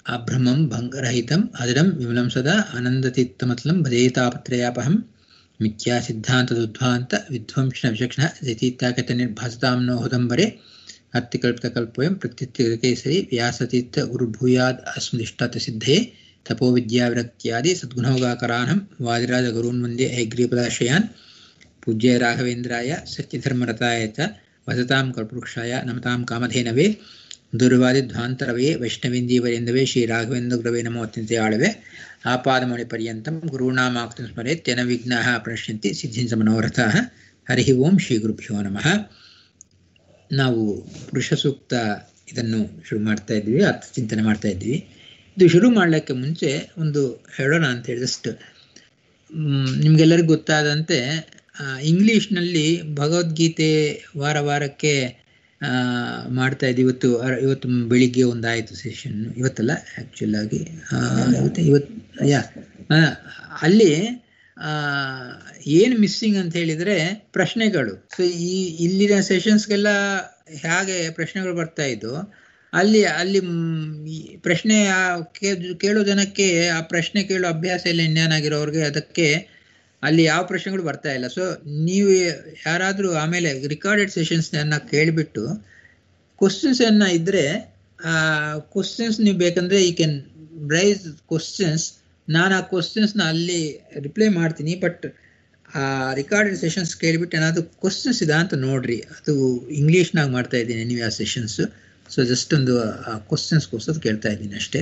అభ్రమం భంగరహితం అజడం విమలం సదా ఆనందతీర్థమతలం భజేతాపత్రయాపహం మిథ్యా సిద్ధాంతదుద్ధ్వాంత విధ్వంసిన విచక్షణ జతీత్యాకత నిర్భాసతాం నో హుదంబరే అత్తికల్పితకల్పోయం ప్రత్యుత్తికేసరి వ్యాసతీర్థ గురుభూయాద్ అస్మదిష్టాత సిద్ధే తపో విద్యావిరక్త్యాది సద్గుణోగాకరానం వాదిరాజ గురున్ వందే ఐగ్రీపదాశయాన్ పూజ్య రాఘవేంద్రాయ సత్యధర్మరతాయ చ వసతాం కల్పవృక్షాయ నమతాం కామధేనవే ದುರ್ವಾದಿಧ್ವಾಂತರವೇ ವೈಷ್ಣವೇಂದೀವರೆಂದವೇ ಶ್ರೀ ರಾಘವೇಂದ್ರ ಗುರವೇ ನಮೋ ಅತ್ಯಂತೆ ಆಳವೆ ಆಪಾದಮೌಳಿ ಪರ್ಯಂತಂ ಗುರುಣಾಮಾಕ್ತಂ ಸ್ಮರೆ ತೆನ ವಿಘ್ನಾಃ ಪ್ರಣಶ್ಯಂತಿ ಸಿದ್ಧಿಂಸ ಮನೋರಥಾಃ ಹರಿ ಓಂ ಶ್ರೀ ಗುರುಭ್ಯೋ ನಮಃ ನಾವು ಪುರುಷ ಸೂಕ್ತ ಇದನ್ನು ಶುರು ಮಾಡ್ತಾ ಇದ್ವಿ ಅರ್ಥ ಚಿಂತನೆ ಮಾಡ್ತಾ ಇದ್ವಿ ಇದು ಶುರು ಮಾಡಲಿಕ್ಕೆ ಮುಂಚೆ ಒಂದು ಹೇಳೋಣ ಅಂತ ಹೇಳಿ ಜಸ್ಟ್ ನಿಮ್ಗೆಲ್ಲರಿಗೂ ಗೊತ್ತಾದಂತೆ ಇಂಗ್ಲೀಷ್ನಲ್ಲಿ ಭಗವದ್ಗೀತೆ ವಾರ ವಾರಕ್ಕೆ ಮಾಡ್ತಾ ಇದ್ದೆ ಇವತ್ತು ಇವತ್ತು ಬೆಳಿಗ್ಗೆ ಒಂದು ಆಯಿತು ಸೆಷನ್ ಇವತ್ತಲ್ಲ ಆ್ಯಕ್ಚುಲ್ ಆಗಿ ಇವತ್ತು ಇವತ್ತು ಯಾ ಅಲ್ಲಿ ಏನು ಮಿಸ್ಸಿಂಗ್ ಅಂತ ಹೇಳಿದರೆ ಪ್ರಶ್ನೆಗಳು ಸೊ ಈ ಇಲ್ಲಿನ ಸೆಷನ್ಸ್ಗೆಲ್ಲ ಹೇಗೆ ಪ್ರಶ್ನೆಗಳು ಬರ್ತಾ ಇದ್ದು ಅಲ್ಲಿ ಅಲ್ಲಿ ಪ್ರಶ್ನೆ ಕೇಳೋ ಜನಕ್ಕೆ ಆ ಪ್ರಶ್ನೆ ಕೇಳೋ ಅಭ್ಯಾಸ ಎಲ್ಲ ಇನ್ನೇನಾಗಿರೋರಿಗೆ ಅದಕ್ಕೆ ಅಲ್ಲಿ ಯಾವ ಪ್ರಶ್ನೆಗಳು ಬರ್ತಾ ಇಲ್ಲ ಸೊ ನೀವು ಯಾರಾದರೂ ಆಮೇಲೆ ರಿಕಾರ್ಡೆಡ್ ಸೆಷನ್ಸ್ನ ಕೇಳಿಬಿಟ್ಟು ಕ್ವಶನ್ಸ್ ಅನ್ನ ಇದ್ರೆ ಆ ಕ್ವಶನ್ಸ್ ನೀವು ಬೇಕಂದ್ರೆ ಈ ಕ್ಯಾನ್ ರೈಸ್ ಕ್ವಶನ್ಸ್ ನಾನು ಆ ಕ್ವಶನ್ಸ್ನ ಅಲ್ಲಿ ರಿಪ್ಲೈ ಮಾಡ್ತೀನಿ ಬಟ್ ಆ ರಿಕಾರ್ಡೆಡ್ ಸೆಷನ್ಸ್ ಕೇಳಿಬಿಟ್ಟು ಏನಾದರೂ ಕ್ವಶನ್ಸ್ ಇದೆ ಅಂತ ನೋಡ್ರಿ ಅದು ಇಂಗ್ಲೀಷ್ನಾಗ ಮಾಡ್ತಾ ಇದ್ದೀನಿ ನೀವು ಆ ಸೆಷನ್ಸ್ ಸೊ ಜಸ್ಟ್ ಒಂದು ಕ್ವಶನ್ಸ್ಗೋಸ್ಕರ ಕೇಳ್ತಾ ಇದ್ದೀನಿ ಅಷ್ಟೇ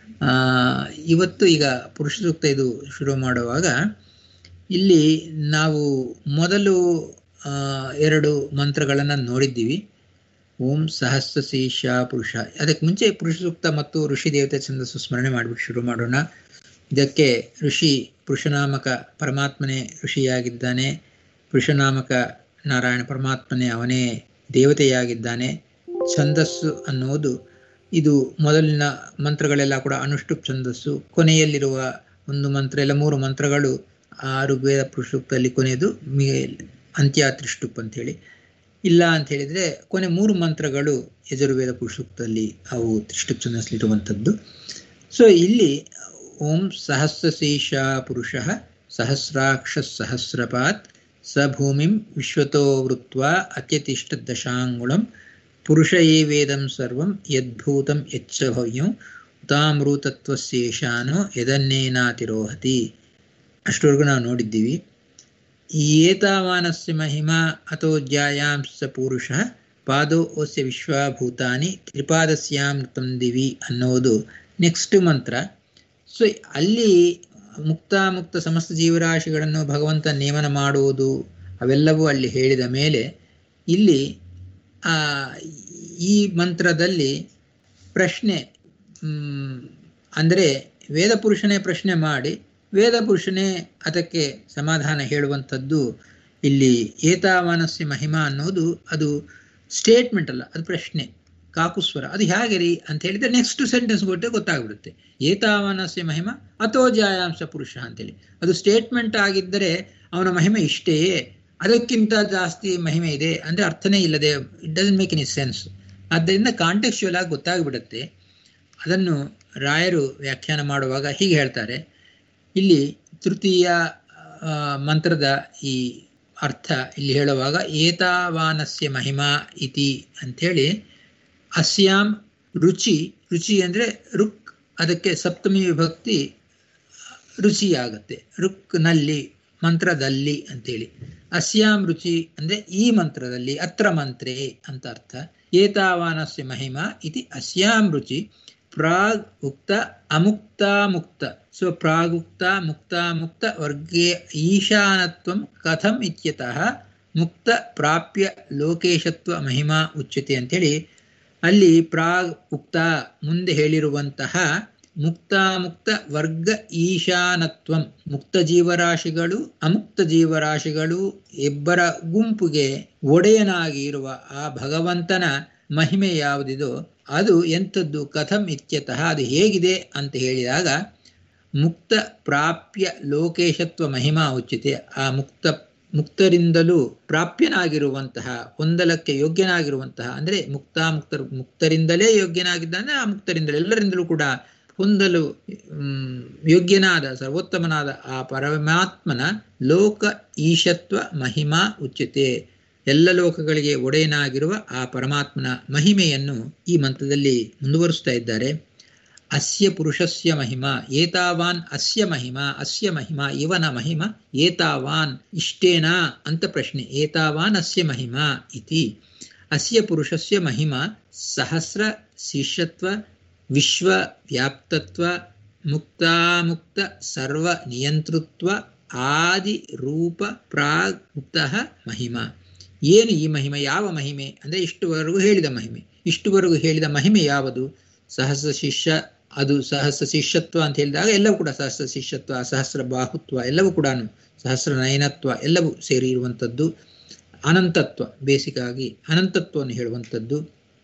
ಇವತ್ತು ಈಗ ಪುರುಷ ಸೂಕ್ತ ಇದು ಶುರು ಮಾಡುವಾಗ ಇಲ್ಲಿ ನಾವು ಮೊದಲು ಎರಡು ಮಂತ್ರಗಳನ್ನು ನೋಡಿದ್ದೀವಿ ಓಂ ಸಹಸ್ರ ಶೀರ್ಷ ಪುರುಷ ಅದಕ್ಕೆ ಮುಂಚೆ ಪುರುಷ ಸೂಕ್ತ ಮತ್ತು ಋಷಿ ದೇವತೆ ಛಂದಸ್ಸು ಸ್ಮರಣೆ ಮಾಡಿಬಿಟ್ಟು ಶುರು ಮಾಡೋಣ ಇದಕ್ಕೆ ಋಷಿ ಪುರುಷನಾಮಕ ಪರಮಾತ್ಮನೇ ಋಷಿಯಾಗಿದ್ದಾನೆ ಪುರುಷನಾಮಕ ನಾರಾಯಣ ಪರಮಾತ್ಮನೇ ಅವನೇ ದೇವತೆಯಾಗಿದ್ದಾನೆ ಛಂದಸ್ಸು ಅನ್ನೋದು ಇದು ಮೊದಲಿನ ಮಂತ್ರಗಳೆಲ್ಲ ಕೂಡ ಅನುಷ್ಠುಪ್ ಛಂದಸ್ಸು ಕೊನೆಯಲ್ಲಿರುವ ಒಂದು ಮಂತ್ರ ಎಲ್ಲ ಮೂರು ಮಂತ್ರಗಳು ಆ ಋಗ್ವೇದ ಪುರುಷೋಕ್ತದಲ್ಲಿ ಕೊನೆಯದು ಮಿ ಅಂತ್ಯ ತ್ರಿಷ್ಟುಪ್ ಅಂತೇಳಿ ಇಲ್ಲ ಅಂತ ಹೇಳಿದರೆ ಕೊನೆ ಮೂರು ಮಂತ್ರಗಳು ಯಜುರ್ವೇದ ಪುರುಷೋಕ್ತದಲ್ಲಿ ಅವು ತ್ರಿಷ್ಟುಪ್ ಛಂದಸ್ಲಿರುವಂಥದ್ದು ಸೊ ಇಲ್ಲಿ ಓಂ ಸಹಸ್ರಶೀಷ ಪುರುಷ ಸಹಸ್ರಾಕ್ಷ ಸಹಸ್ರಪಾತ್ ಸ ಭೂಮಿಂ ವಿಶ್ವತೋ ವೃತ್ವ ಅತ್ಯತಿಷ್ಠ ದಶಾಂಗುಳಂ ಪುರುಷ ಏ ವೇದಂ ಸರ್ವಂ ಯದ್ಭೂತಂ ಯಚ್ಚ ಭವ್ಯಂ ಉತಾಮೃತತ್ವಶೇಷಾನೋ ಯದನ್ನೇನಾತಿರೋಹತಿ ಅಷ್ಟವರೆಗೂ ನಾವು ನೋಡಿದ್ದೀವಿ ಏತಾವಾನಸ್ಯ ಮಹಿಮಾ ಅಥೋ ಜ್ಯಾಯಾಂಸ ಪುರುಷ ಪಾದೋ ಓಸ್ಯ ವಿಶ್ವಭೂತಾನಿ ತ್ರಿಪಾದಸ್ಯಾಂ ನೃತಂ ದಿವಿ ಅನ್ನೋದು ನೆಕ್ಸ್ಟ್ ಮಂತ್ರ ಸೊ ಅಲ್ಲಿ ಮುಕ್ತ ಮುಕ್ತ ಸಮಸ್ತ ಜೀವರಾಶಿಗಳನ್ನು ಭಗವಂತ ನೇಮನ ಮಾಡುವುದು ಅವೆಲ್ಲವೂ ಅಲ್ಲಿ ಹೇಳಿದ ಮೇಲೆ ಇಲ್ಲಿ ಈ ಮಂತ್ರದಲ್ಲಿ ಪ್ರಶ್ನೆ ಅಂದರೆ ವೇದ ಪುರುಷನೇ ಪ್ರಶ್ನೆ ಮಾಡಿ ವೇದ ಪುರುಷನೇ ಅದಕ್ಕೆ ಸಮಾಧಾನ ಹೇಳುವಂಥದ್ದು ಇಲ್ಲಿ ಏತಾವಾನಸ್ಯ ಮಹಿಮಾ ಅನ್ನೋದು ಅದು ಸ್ಟೇಟ್ಮೆಂಟ್ ಅಲ್ಲ ಅದು ಪ್ರಶ್ನೆ ಕಾಕುಸ್ವರ ಅದು ಹೇಗೆ ರೀ ಅಂತ ಹೇಳಿದ್ರೆ ನೆಕ್ಸ್ಟ್ ಸೆಂಟೆನ್ಸ್ ಕೊಟ್ಟರೆ ಗೊತ್ತಾಗ್ಬಿಡುತ್ತೆ ಏತಾವಾನಸ್ಯ ಮಹಿಮಾ ಅಥೋ ಜಾಯಾಂಶ ಪುರುಷ ಅಂತೇಳಿ ಅದು ಸ್ಟೇಟ್ಮೆಂಟ್ ಆಗಿದ್ದರೆ ಅವನ ಮಹಿಮೆ ಇಷ್ಟೇಯೇ ಅದಕ್ಕಿಂತ ಜಾಸ್ತಿ ಮಹಿಮೆ ಇದೆ ಅಂದರೆ ಅರ್ಥನೇ ಇಲ್ಲದೆ it doesn't make any sense ಆದ್ದರಿಂದ ಕಾಂಟೆಕ್ಚುಯಲ್ ಆಗಿ ಗೊತ್ತಾಗ್ಬಿಡುತ್ತೆ ಅದನ್ನು ರಾಯರು ವ್ಯಾಖ್ಯಾನ ಮಾಡುವಾಗ ಹೀಗೆ ಹೇಳ್ತಾರೆ ಇಲ್ಲಿ ತೃತೀಯ ಮಂತ್ರದ ಈ ಅರ್ಥ ಇಲ್ಲಿ ಹೇಳುವಾಗ ಏತಾವಾನಸ್ಯ ಮಹಿಮಾ ಇತಿ ಅಂಥೇಳಿ ಅಸ್ಯಾಂ ರುಚಿ ರುಚಿ ಅಂದರೆ ರುಕ್ ಅದಕ್ಕೆ ಸಪ್ತಮಿ ವಿಭಕ್ತಿ ರುಚಿ ಆಗುತ್ತೆ ರುಕ್ನಲ್ಲಿ ಮಂತ್ರದಲ್ಲಿ ಅಂತೇಳಿ ಅಸ್ಯಾಂ ರುಚಿ ಅಂದರೆ ಈ ಮಂತ್ರದಲ್ಲಿ ಅತ್ರ ಮಂತ್ರೇ ಅಂತ ಅರ್ಥ ಏತಾವಾನಸ್ಯ ಮಹಿಮಾ ಇತಿ ಅಸ್ಯಾಂ ರುಚಿ ಪ್ರಾಗ್ ಉಕ್ತ ಅಮುಕ್ತ ಮುಕ್ತ ಸೊ ಪ್ರಾಗುಕ್ತ ಮುಕ್ತ ಮುಕ್ತ ವರ್ಗೇ ಈಶಾನತ್ವಂ ಕಥಂ ಇತ್ಯತಃ ಮುಕ್ತ ಪ್ರಾಪ್ಯ ಲೋಕೇಶತ್ವ ಮಹಿಮಾ ಉಚ್ಯತೆ ಅಂತೇಳಿ ಅಲ್ಲಿ ಪ್ರಾಗ್ ಉಕ್ತ ಮುಂದೆ ಹೇಳಿರುವಂತಹ ಮುಕ್ತಾಮುಕ್ತ ವರ್ಗ ಈಶಾನತ್ವಂ ಮುಕ್ತ ಜೀವರಾಶಿಗಳು ಅಮುಕ್ತ ಜೀವರಾಶಿಗಳು ಇಬ್ಬರ ಗುಂಪಿಗೆ ಒಡೆಯನಾಗಿ ಇರುವ ಆ ಭಗವಂತನ ಮಹಿಮೆ ಯಾವುದಿದೋ ಅದು ಎಂಥದ್ದು ಕಥಂ ಇತ್ಯತಃ ಅದು ಹೇಗಿದೆ ಅಂತ ಹೇಳಿದಾಗ ಮುಕ್ತ ಪ್ರಾಪ್ಯ ಲೋಕೇಶತ್ವ ಮಹಿಮಾ ಉಚಿತೆ ಆ ಮುಕ್ತ ಮುಕ್ತರಿಂದಲೂ ಪ್ರಾಪ್ಯನಾಗಿರುವಂತಹ ಹೊಂದಲಕ್ಕೆ ಯೋಗ್ಯನಾಗಿರುವಂತಹ ಅಂದರೆ ಮುಕ್ತ ಮುಕ್ತರು ಮುಕ್ತರಿಂದಲೇ ಯೋಗ್ಯನಾಗಿದ್ದಾನೆ ಆ ಮುಕ್ತರಿಂದಲೇ ಎಲ್ಲರಿಂದಲೂ ಕೂಡ ಹೊಂದಲು ಯೋಗ್ಯನಾದ ಸರ್ವೋತ್ತಮನಾದ ಆ ಪರಮಾತ್ಮನ ಲೋಕ ಈಶತ್ವ ಮಹಿಮಾ ಉಚ್ಯತೆ ಎಲ್ಲ ಲೋಕಗಳಿಗೆ ಒಡೆಯನಾಗಿರುವ ಆ ಪರಮಾತ್ಮನ ಮಹಿಮೆಯನ್ನು ಈ ಮಂತ್ರದಲ್ಲಿ ಮುಂದುವರಿಸ್ತಾ ಇದ್ದಾರೆ ಅಸ್ಯ ಪುರುಷಸ್ಯ ಮಹಿಮಾ ಏತಾವಾನ್ ಅಸ್ಯ ಮಹಿಮಾ ಅಸ್ಯ ಮಹಿಮಾ ಇವನ ಮಹಿಮಾ ಏತಾವಾನ್ ಇಷ್ಟೇನಾ ಅಂತ ಪ್ರಶ್ನೆ ಏತಾವಾನ್ ಅಸ್ಯ ಮಹಿಮಾ ಇತಿ ಅಸ್ಯ ಪುರುಷಸ್ಯ ಮಹಿಮಾ ಸಹಸ್ರ ಶಿಷ್ಯತ್ವ ವಿಶ್ವವ್ಯಾಪ್ತತ್ವ ಮುಕ್ತಾಮುಕ್ತ ಸರ್ವ ನಿಯಂತೃತ್ವ ಆದಿ ರೂಪ ಪ್ರಾಗ್ ಮುಕ್ತಃ ಮಹಿಮಾ ಏನು ಈ ಮಹಿಮೆ ಯಾವ ಮಹಿಮೆ ಅಂದರೆ ಇಷ್ಟುವರೆಗೂ ಹೇಳಿದ ಮಹಿಮೆ ಇಷ್ಟುವರೆಗೂ ಹೇಳಿದ ಮಹಿಮೆ ಯಾವುದು ಸಹಸ್ರ ಶಿಷ್ಯ ಅದು ಸಹಸ್ರ ಶಿಷ್ಯತ್ವ ಅಂತ ಹೇಳಿದಾಗ ಎಲ್ಲವೂ ಕೂಡ ಸಹಸ್ರ ಶಿಷ್ಯತ್ವ ಸಹಸ್ರ ಬಾಹುತ್ವ ಎಲ್ಲವೂ ಕೂಡ ಸಹಸ್ರ ನಯನತ್ವ ಎಲ್ಲವೂ ಸೇರಿ ಇರುವಂಥದ್ದು ಅನಂತತ್ವ ಬೇಸಿಕ್ ಆಗಿ ಅನಂತತ್ವವನ್ನು ಹೇಳುವಂಥದ್ದು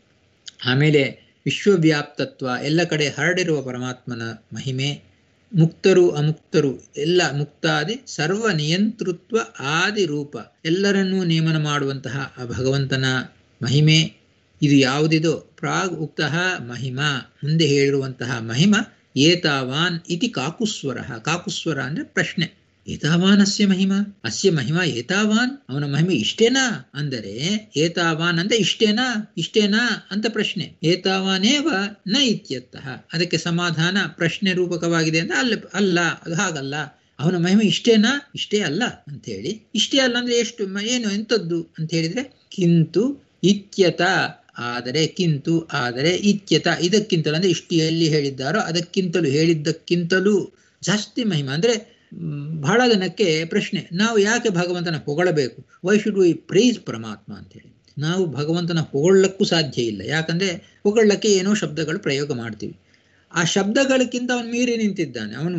ಆಮೇಲೆ ವಿಶ್ವವ್ಯಾಪ್ತತ್ವ ಎಲ್ಲ ಕಡೆ ಹರಡಿರುವ ಪರಮಾತ್ಮನ ಮಹಿಮೆ ಮುಕ್ತರು ಅಮುಕ್ತರು ಎಲ್ಲ ಮುಕ್ತಾದಿ ಸರ್ವ ನಿಯಂತೃತ್ವ ಆದಿ ರೂಪ ಎಲ್ಲರನ್ನೂ ನೇಮನ ಮಾಡುವಂತಹ ಆ ಭಗವಂತನ ಮಹಿಮೆ ಇದು ಯಾವುದಿದೋ ಪ್ರಾಗ್ ಉಕ್ತಃ ಮಹಿಮಾ ಮುಂದೆ ಹೇಳಿರುವಂತಹ ಮಹಿಮ ಏತಾವಾನ್ ಇತಿ ಕಾಕುಸ್ವರ ಕಾಕುಸ್ವರ ಅಂದ್ರೆ ಪ್ರಶ್ನೆ ಏತಾವಾನ್ ಅಸ್ಯ ಮಹಿಮಾ ಅಸ್ಯ ಮಹಿಮಾ ಏತಾವಾನ್ ಅವನ ಮಹಿಮೆ ಇಷ್ಟೇನಾ ಅಂದರೆ ಏತಾವಾನ್ ಅಂದ್ರೆ ಇಷ್ಟೇನಾ ಇಷ್ಟೇನಾ ಅಂತ ಪ್ರಶ್ನೆ ಏತಾವಾನೇವ ನ ಇತ್ಯರ್ಥಃ ಅದಕ್ಕೆ ಸಮಾಧಾನ ಪ್ರಶ್ನೆ ರೂಪಕವಾಗಿದೆ ಅಂದ್ರೆ ಅಲ್ಲ ಅಲ್ಲ ಅದು ಹಾಗಲ್ಲ ಅವನ ಮಹಿಮೆ ಇಷ್ಟೇನಾ ಇಷ್ಟೇ ಅಲ್ಲ ಅಂತ ಹೇಳಿ ಇಷ್ಟೇ ಅಲ್ಲ ಅಂದ್ರೆ ಎಷ್ಟು ಏನು ಎಂಥದ್ದು ಅಂತ ಹೇಳಿದ್ರೆ ಕಿಂತು ಇತ್ಯತ ಆದರೆ ಕಿಂತು ಆದರೆ ಇತ್ಯತ ಇದಕ್ಕಿಂತಲೂ ಅಂದ್ರೆ ಇಷ್ಟು ಎಲ್ಲಿ ಹೇಳಿದ್ದಾರೋ ಅದಕ್ಕಿಂತಲೂ ಹೇಳಿದ್ದಕ್ಕಿಂತಲೂ ಜಾಸ್ತಿ ಮಹಿಮೆ ಅಂದ್ರೆ ಬಹಳ ಜನಕ್ಕೆ ಪ್ರಶ್ನೆ ನಾವು ಯಾಕೆ ಭಗವಂತನ ಹೊಗಳಬೇಕು ವೈ ಶುಡ್ ವಿ ಪ್ರೈಸ್ ಪರಮಾತ್ಮ ಅಂತೇಳಿ ನಾವು ಭಗವಂತನ ಹೊಗಳಕ್ಕೂ ಸಾಧ್ಯ ಇಲ್ಲ ಯಾಕಂದ್ರೆ ಹೊಗಳಕ್ಕೆ ಏನೋ ಶಬ್ದಗಳು ಪ್ರಯೋಗ ಮಾಡ್ತೀವಿ ಆ ಶಬ್ದಗಳಕ್ಕಿಂತ ಅವನು ಮೀರಿ ನಿಂತಿದ್ದಾನೆ ಅವನು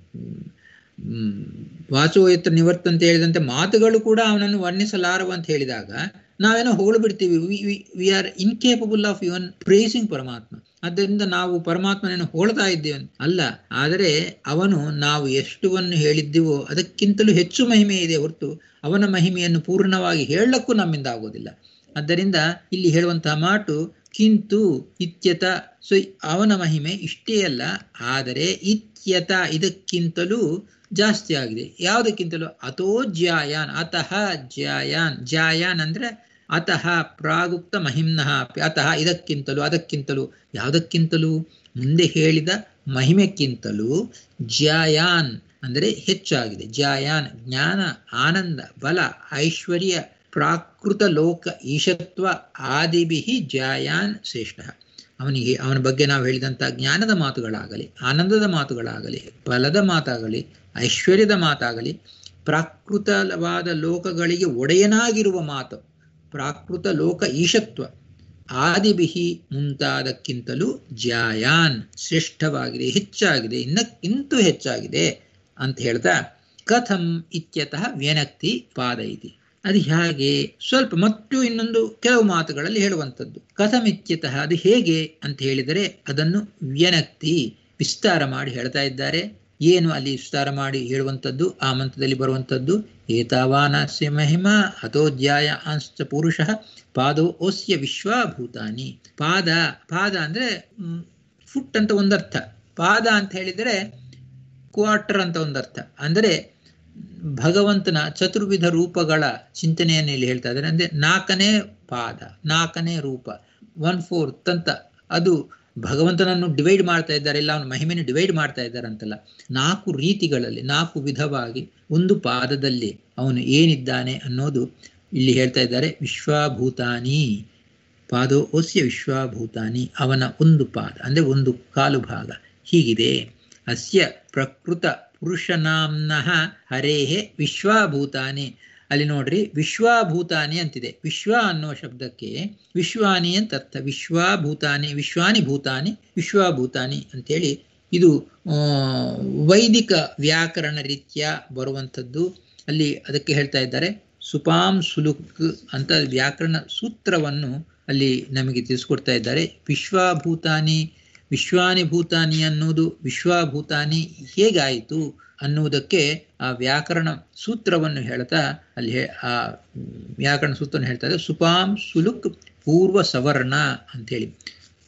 ವಾಚೋಯತ್ರ ನಿವರ್ತ ಅಂತ ಹೇಳಿದಂತೆ ಮಾತುಗಳು ಕೂಡ ಅವನನ್ನು ವರ್ಣಿಸಲಾರವು ಅಂತ ಹೇಳಿದಾಗ ನಾವೇನೋ ಹೊಗಳು ಬಿಡ್ತೀವಿ we are incapable of even praising ಪರಮಾತ್ಮ ಆದ್ದರಿಂದ ನಾವು ಪರಮಾತ್ಮನನ್ನು ಹೊಳ್ತಾ ಇದ್ದೇವೆ ಅಲ್ಲ ಆದರೆ ಅವನು ನಾವು ಎಷ್ಟುವನ್ನು ಹೇಳಿದ್ದೀವೋ ಅದಕ್ಕಿಂತಲೂ ಹೆಚ್ಚು ಮಹಿಮೆ ಇದೆ ಹೊರತು ಅವನ ಮಹಿಮೆಯನ್ನು ಪೂರ್ಣವಾಗಿ ಹೇಳಕ್ಕೂ ನಮ್ಮಿಂದ ಆಗೋದಿಲ್ಲ ಆದ್ದರಿಂದ ಇಲ್ಲಿ ಹೇಳುವಂತಹ ಮಾತು ಕಿಂತು ಇತ್ಯತ ಸೊ ಅವನ ಮಹಿಮೆ ಇಷ್ಟೇ ಅಲ್ಲ ಆದರೆ ಇತ್ಯತ ಇದಕ್ಕಿಂತಲೂ ಜಾಸ್ತಿ ಆಗಿದೆ ಯಾವುದಕ್ಕಿಂತಲೂ ಅಥೋ ಜ್ಯಾಯಾನ್ ಅತಃ ಜ್ಯಾಯಾನ್ ಜ್ಯಾಯಾನ್ ಅಂದ್ರೆ ಅತಃ ಪ್ರಾಗುಕ್ತ ಮಹಿಮ್ನಃ ಅತಃ ಇದಕ್ಕಿಂತಲೂ ಅದಕ್ಕಿಂತಲೂ ಯಾವುದಕ್ಕಿಂತಲೂ ಮುಂದೆ ಹೇಳಿದ ಮಹಿಮೆಕ್ಕಿಂತಲೂ ಜ್ಯಾಯಾನ್ ಅಂದರೆ ಹೆಚ್ಚಾಗಿದೆ ಜ್ಯಾಯಾನ್ ಜ್ಞಾನ ಆನಂದ ಬಲ ಐಶ್ವರ್ಯ ಪ್ರಾಕೃತ ಲೋಕ ಈಶತ್ವ ಆದಿಭಿ ಜಾಯಾನ್ ಶ್ರೇಷ್ಠ ಅವನಿಗೆ ಅವನ ಬಗ್ಗೆ ನಾವು ಹೇಳಿದಂಥ ಜ್ಞಾನದ ಮಾತುಗಳಾಗಲಿ ಆನಂದದ ಮಾತುಗಳಾಗಲಿ ಬಲದ ಮಾತಾಗಲಿ ಐಶ್ವರ್ಯದ ಮಾತಾಗಲಿ ಪ್ರಾಕೃತವಾದ ಲೋಕಗಳಿಗೆ ಒಡೆಯನಾಗಿರುವ ಮಾತು ಪ್ರಾಕೃತ ಲೋಕ ಈಶತ್ವ ಆದಿಬಿಹಿ ಮುಂತಾದಕ್ಕಿಂತಲೂ ಜಾಯಾನ್ ಶ್ರೇಷ್ಠವಾಗಿದೆ ಹೆಚ್ಚಾಗಿದೆ ಇನ್ನಕ್ಕಿಂತೂ ಹೆಚ್ಚಾಗಿದೆ ಅಂತ ಹೇಳ್ತಾ ಕಥಂ ಇತ್ಯತಃ ವ್ಯನಕ್ತಿ ಪಾದ ಇತಿ ಅದು ಹೇಗೆ ಸ್ವಲ್ಪ ಮತ್ತು ಇನ್ನೊಂದು ಕೆಲವು ಮಾತುಗಳಲ್ಲಿ ಹೇಳುವಂಥದ್ದು ಕಥಮಿತ್ಯತಃ ಅದು ಹೇಗೆ ಅಂತ ಹೇಳಿದರೆ ಅದನ್ನು ವ್ಯನಕ್ತಿ ವಿಸ್ತಾರ ಮಾಡಿ ಹೇಳ್ತಾ ಇದ್ದಾರೆ ಏನು ಅಲ್ಲಿ ವಿಸ್ತಾರ ಮಾಡಿ ಹೇಳುವಂಥದ್ದು ಆ ಮಂತ್ರದಲ್ಲಿ ಬರುವಂಥದ್ದು ಏತಾವಾನಸ್ಯ ಮಹಿಮಾ ಅಥೋಧ್ಯಾಯ ಅಂಶ ಪುರುಷ ಪಾದೋ ಓಸ್ಯ ವಿಶ್ವಭೂತಾನಿ ಪಾದ ಪಾದ ಅಂದ್ರೆ ಫುಟ್ ಅಂತ ಒಂದರ್ಥ ಪಾದ ಅಂತ ಹೇಳಿದರೆ ಕ್ವಾರ್ಟರ್ ಅಂತ ಒಂದರ್ಥ ಅಂದರೆ ಭಗವಂತನ ಚತುರ್ವಿಧ ರೂಪಗಳ ಚಿಂತನೆಯನ್ನು ಇಲ್ಲಿ ಹೇಳ್ತಾ ಇದ್ದಾರೆ ಅಂದ್ರೆ ನಾಲ್ಕನೇ ಪಾದ ನಾಲ್ಕನೇ ರೂಪ ಒನ್ ಫೋರ್ತ್ ಅಂತ ಅದು ಭಗವಂತನನ್ನು ಡಿವೈಡ್ ಮಾಡ್ತಾ ಇದ್ದಾರೆ ಇಲ್ಲ ಅವನ ಮಹಿಮೆಯನ್ನು ಡಿವೈಡ್ ಮಾಡ್ತಾ ಇದ್ದಾರೆ ಅಂತಲ್ಲ ನಾಲ್ಕು ರೀತಿಗಳಲ್ಲಿ ನಾಲ್ಕು ವಿಧವಾಗಿ ಒಂದು ಪಾದದಲ್ಲಿ ಅವನು ಏನಿದ್ದಾನೆ ಅನ್ನೋದು ಇಲ್ಲಿ ಹೇಳ್ತಾ ಇದ್ದಾರೆ ವಿಶ್ವಭೂತಾನಿ ಪಾದೋ ಓಸ್ಯ ವಿಶ್ವಭೂತಾನಿ ಅವನ ಒಂದು ಪಾದ ಅಂದ್ರೆ ಒಂದು ಕಾಲು ಭಾಗ ಹೀಗಿದೆ ಅಸ್ಯ ಪ್ರಕೃತ ಪುರುಷನಾಂನಃ ಹರೇಹೆ ವಿಶ್ವಭೂತಾನಿ ಅಲ್ಲಿ ನೋಡ್ರಿ ವಿಶ್ವಭೂತಾನಿ ಅಂತಿದೆ ವಿಶ್ವ ಅನ್ನೋ ಶಬ್ದಕ್ಕೆ ವಿಶ್ವಾನಿ ಅಂತ ಅರ್ಥ ವಿಶ್ವಭೂತಾನಿ ವಿಶ್ವಾನಿ ಭೂತಾನಿ ವಿಶ್ವಭೂತಾನಿ ಅಂತೇಳಿ ಇದು ವೈದಿಕ ವ್ಯಾಕರಣ ರೀತ್ಯ ಬರುವಂಥದ್ದು ಅಲ್ಲಿ ಅದಕ್ಕೆ ಹೇಳ್ತಾ ಇದ್ದಾರೆ ಸುಪಾಂ ಸುಲುಕ್ ಅಂತ ವ್ಯಾಕರಣ ಸೂತ್ರವನ್ನು ಅಲ್ಲಿ ನಮಗೆ ತಿಳಿಸ್ಕೊಡ್ತಾ ಇದ್ದಾರೆ ವಿಶ್ವಭೂತಾನಿ ವಿಶ್ವಾನಿ ಭೂತಾನಿ ಅನ್ನೋದು ವಿಶ್ವಭೂತಾನಿ ಹೇಗಾಯಿತು ಅನ್ನುವುದಕ್ಕೆ ಆ ವ್ಯಾಕರಣ ಸೂತ್ರವನ್ನು ಹೇಳ್ತಾ ಅಲ್ಲಿ ಆ ವ್ಯಾಕರಣ ಸೂತ್ರವನ್ನು ಹೇಳ್ತಾ ಇದ್ದಾರೆ ಸುಪಾಂ ಸುಲುಕ್ ಪೂರ್ವ ಸವರ್ಣ ಅಂತೇಳಿ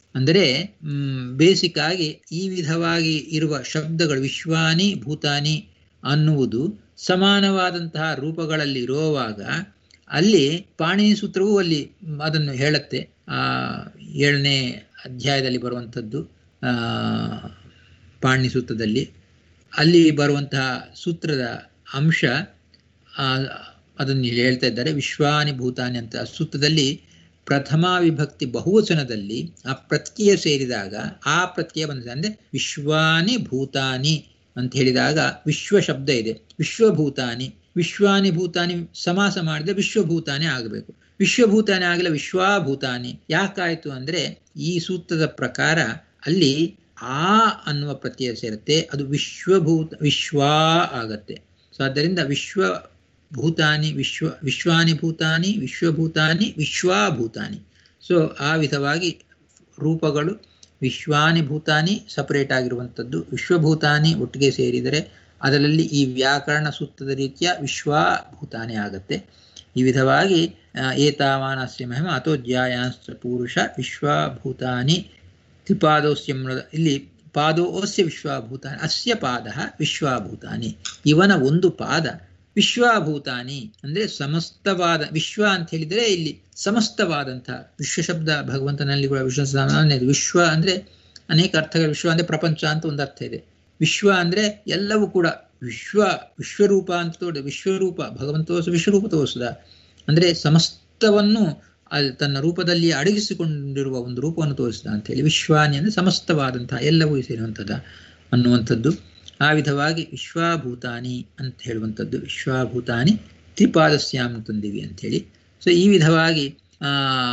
ಅಂದರೆ ಬೇಸಿಕ್ ಆಗಿ ಈ ವಿಧವಾಗಿ ಇರುವ ಶಬ್ದಗಳು ವಿಶ್ವಾನಿ ಭೂತಾನಿ ಅನ್ನುವುದು ಸಮಾನವಾದಂತಹ ರೂಪಗಳಲ್ಲಿ ಇರುವಾಗ ಅಲ್ಲಿ ಪಾಣಿನಿ ಸೂತ್ರವು ಅಲ್ಲಿ ಅದನ್ನು ಹೇಳುತ್ತೆ ಆ ಏಳನೇ ಅಧ್ಯಾಯದಲ್ಲಿ ಬರುವಂಥದ್ದು ಆ ಪಾಣಿನಿ ಸೂತ್ರದಲ್ಲಿ ಅಲ್ಲಿ ಬರುವಂತಹ ಸೂತ್ರದ ಅಂಶ ಅದನ್ನು ಹೇಳ್ತಾ ಇದ್ದಾರೆ ವಿಶ್ವಾನಿ ಭೂತಾನಿ ಅಂತ ಸೂತ್ರದಲ್ಲಿ ಪ್ರಥಮ ವಿಭಕ್ತಿ ಬಹುವಚನದಲ್ಲಿ ಆ ಪ್ರತ್ಯಯ ಸೇರಿದಾಗ ಆ ಪ್ರತ್ಯಯ ಬಂದಿದೆ ಅಂದರೆ ವಿಶ್ವಾನಿ ಭೂತಾನಿ ಅಂತ ಹೇಳಿದಾಗ ವಿಶ್ವ ಶಬ್ದ ಇದೆ ವಿಶ್ವಭೂತಾನಿ ವಿಶ್ವಾನಿ ಭೂತಾನಿ ಸಮಾಸ ಮಾಡಿದ್ರೆ ವಿಶ್ವಭೂತಾನಿ ಆಗಬೇಕು ವಿಶ್ವಭೂತಾನಿ ಆಗಲ್ಲ ವಿಶ್ವಾಭೂತಾನಿ ಯಾಕಾಯ್ತು ಅಂದ್ರೆ ಈ ಸೂತ್ರದ ಪ್ರಕಾರ ಅಲ್ಲಿ ಆ ಅನ್ನುವ ಪ್ರತ್ಯಯ ಸೇರುತ್ತೆ ಅದು ವಿಶ್ವಭೂತ ವಿಶ್ವಾ ಆಗತ್ತೆ ಸೊ ಆದ್ದರಿಂದ ವಿಶ್ವ ಭೂತಾನಿ ವಿಶ್ವ ವಿಶ್ವಾನಿ ಭೂತಾನಿ ವಿಶ್ವಭೂತಾನಿ ವಿಶ್ವಾಭೂತಾನಿ ಸೊ ಆ ವಿಧವಾಗಿ ರೂಪಗಳು ವಿಶ್ವಾನಿ ಭೂತಾನಿ ಸಪರೇಟ್ ಆಗಿರುವಂಥದ್ದು ವಿಶ್ವಭೂತಾನಿ ಒಟ್ಟಿಗೆ ಸೇರಿದರೆ ಅದರಲ್ಲಿ ಈ ವ್ಯಾಕರಣ ಸೂತ್ರದ ರೀತಿಯ ವಿಶ್ವಾಭೂತಾನಿ ಆಗತ್ತೆ ಈ ವಿಧವಾಗಿ ಏತಾವಾನಸ್ಯ ಮಹಿಮ ಅಥೋಜ್ಯಾಯಾಂಶ ಪುರುಷ ವಿಶ್ವಭೂತಾನಿ ತ್ರಿಪಾದೋಸ್ಯ ಇಲ್ಲಿ ಪಾದೋಸ್ಯ ವಿಶ್ವಭೂತಾನಿ ಅಸ್ಯ ಪಾದ ವಿಶ್ವಭೂತಾನಿ ಇವನ ಒಂದು ಪಾದ ವಿಶ್ವಭೂತಾನಿ ಅಂದ್ರೆ ಸಮಸ್ತವಾದ ವಿಶ್ವ ಅಂತ ಹೇಳಿದರೆ ಇಲ್ಲಿ ಸಮಸ್ತವಾದಂತಹ ವಿಶ್ವ ಶಬ್ದ ಭಗವಂತನಲ್ಲಿ ಕೂಡ ವಿಶ್ವ ವಿಶ್ವ ಅಂದ್ರೆ ಅನೇಕ ಅರ್ಥಗಳು ವಿಶ್ವ ಅಂದ್ರೆ ಪ್ರಪಂಚ ಅಂತ ಒಂದು ಅರ್ಥ ಇದೆ ವಿಶ್ವ ಅಂದ್ರೆ ಎಲ್ಲವೂ ಕೂಡ ವಿಶ್ವ ವಿಶ್ವರೂಪ ಅಂತ ತೋಡ ವಿಶ್ವರೂಪ ಭಗವಂತ ತೋರಿಸ ವಿಶ್ವರೂಪ ತೋರಿಸದ ಅಂದ್ರೆ ಸಮಸ್ತವನ್ನು ಅಲ್ಲಿ ತನ್ನ ರೂಪದಲ್ಲಿ ಅಡಗಿಸಿಕೊಂಡಿರುವ ಒಂದು ರೂಪವನ್ನು ತೋರಿಸಿದ ಅಂತ ಹೇಳಿ ವಿಶ್ವಾನಿ ಅಂದ್ರೆ ಸಮಸ್ತವಾದಂತಹ ಎಲ್ಲವೂ ಸೇರುವಂಥದ್ದು ಅನ್ನುವಂಥದ್ದು ಆ ವಿಧವಾಗಿ ವಿಶ್ವಾಭೂತಾನಿ ಅಂತ ಹೇಳುವಂಥದ್ದು ವಿಶ್ವಾಭೂತಾನಿ ತ್ರಿಪಾದಸ್ಯಾಮ್ ತಂದಿವಿ ಅಂಥೇಳಿ ಸೊ ಈ ವಿಧವಾಗಿ ಆ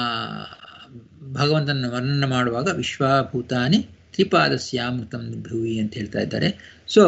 ಭಗವಂತನ ವರ್ಣನೆ ಮಾಡುವಾಗ ವಿಶ್ವಾಭೂತಾನಿ ತ್ರಿಪಾದಸ್ಯಾಮೃತಂ ಭುವಿ ಅಂತ ಹೇಳ್ತಾ ಇದ್ದಾರೆ ಸೊ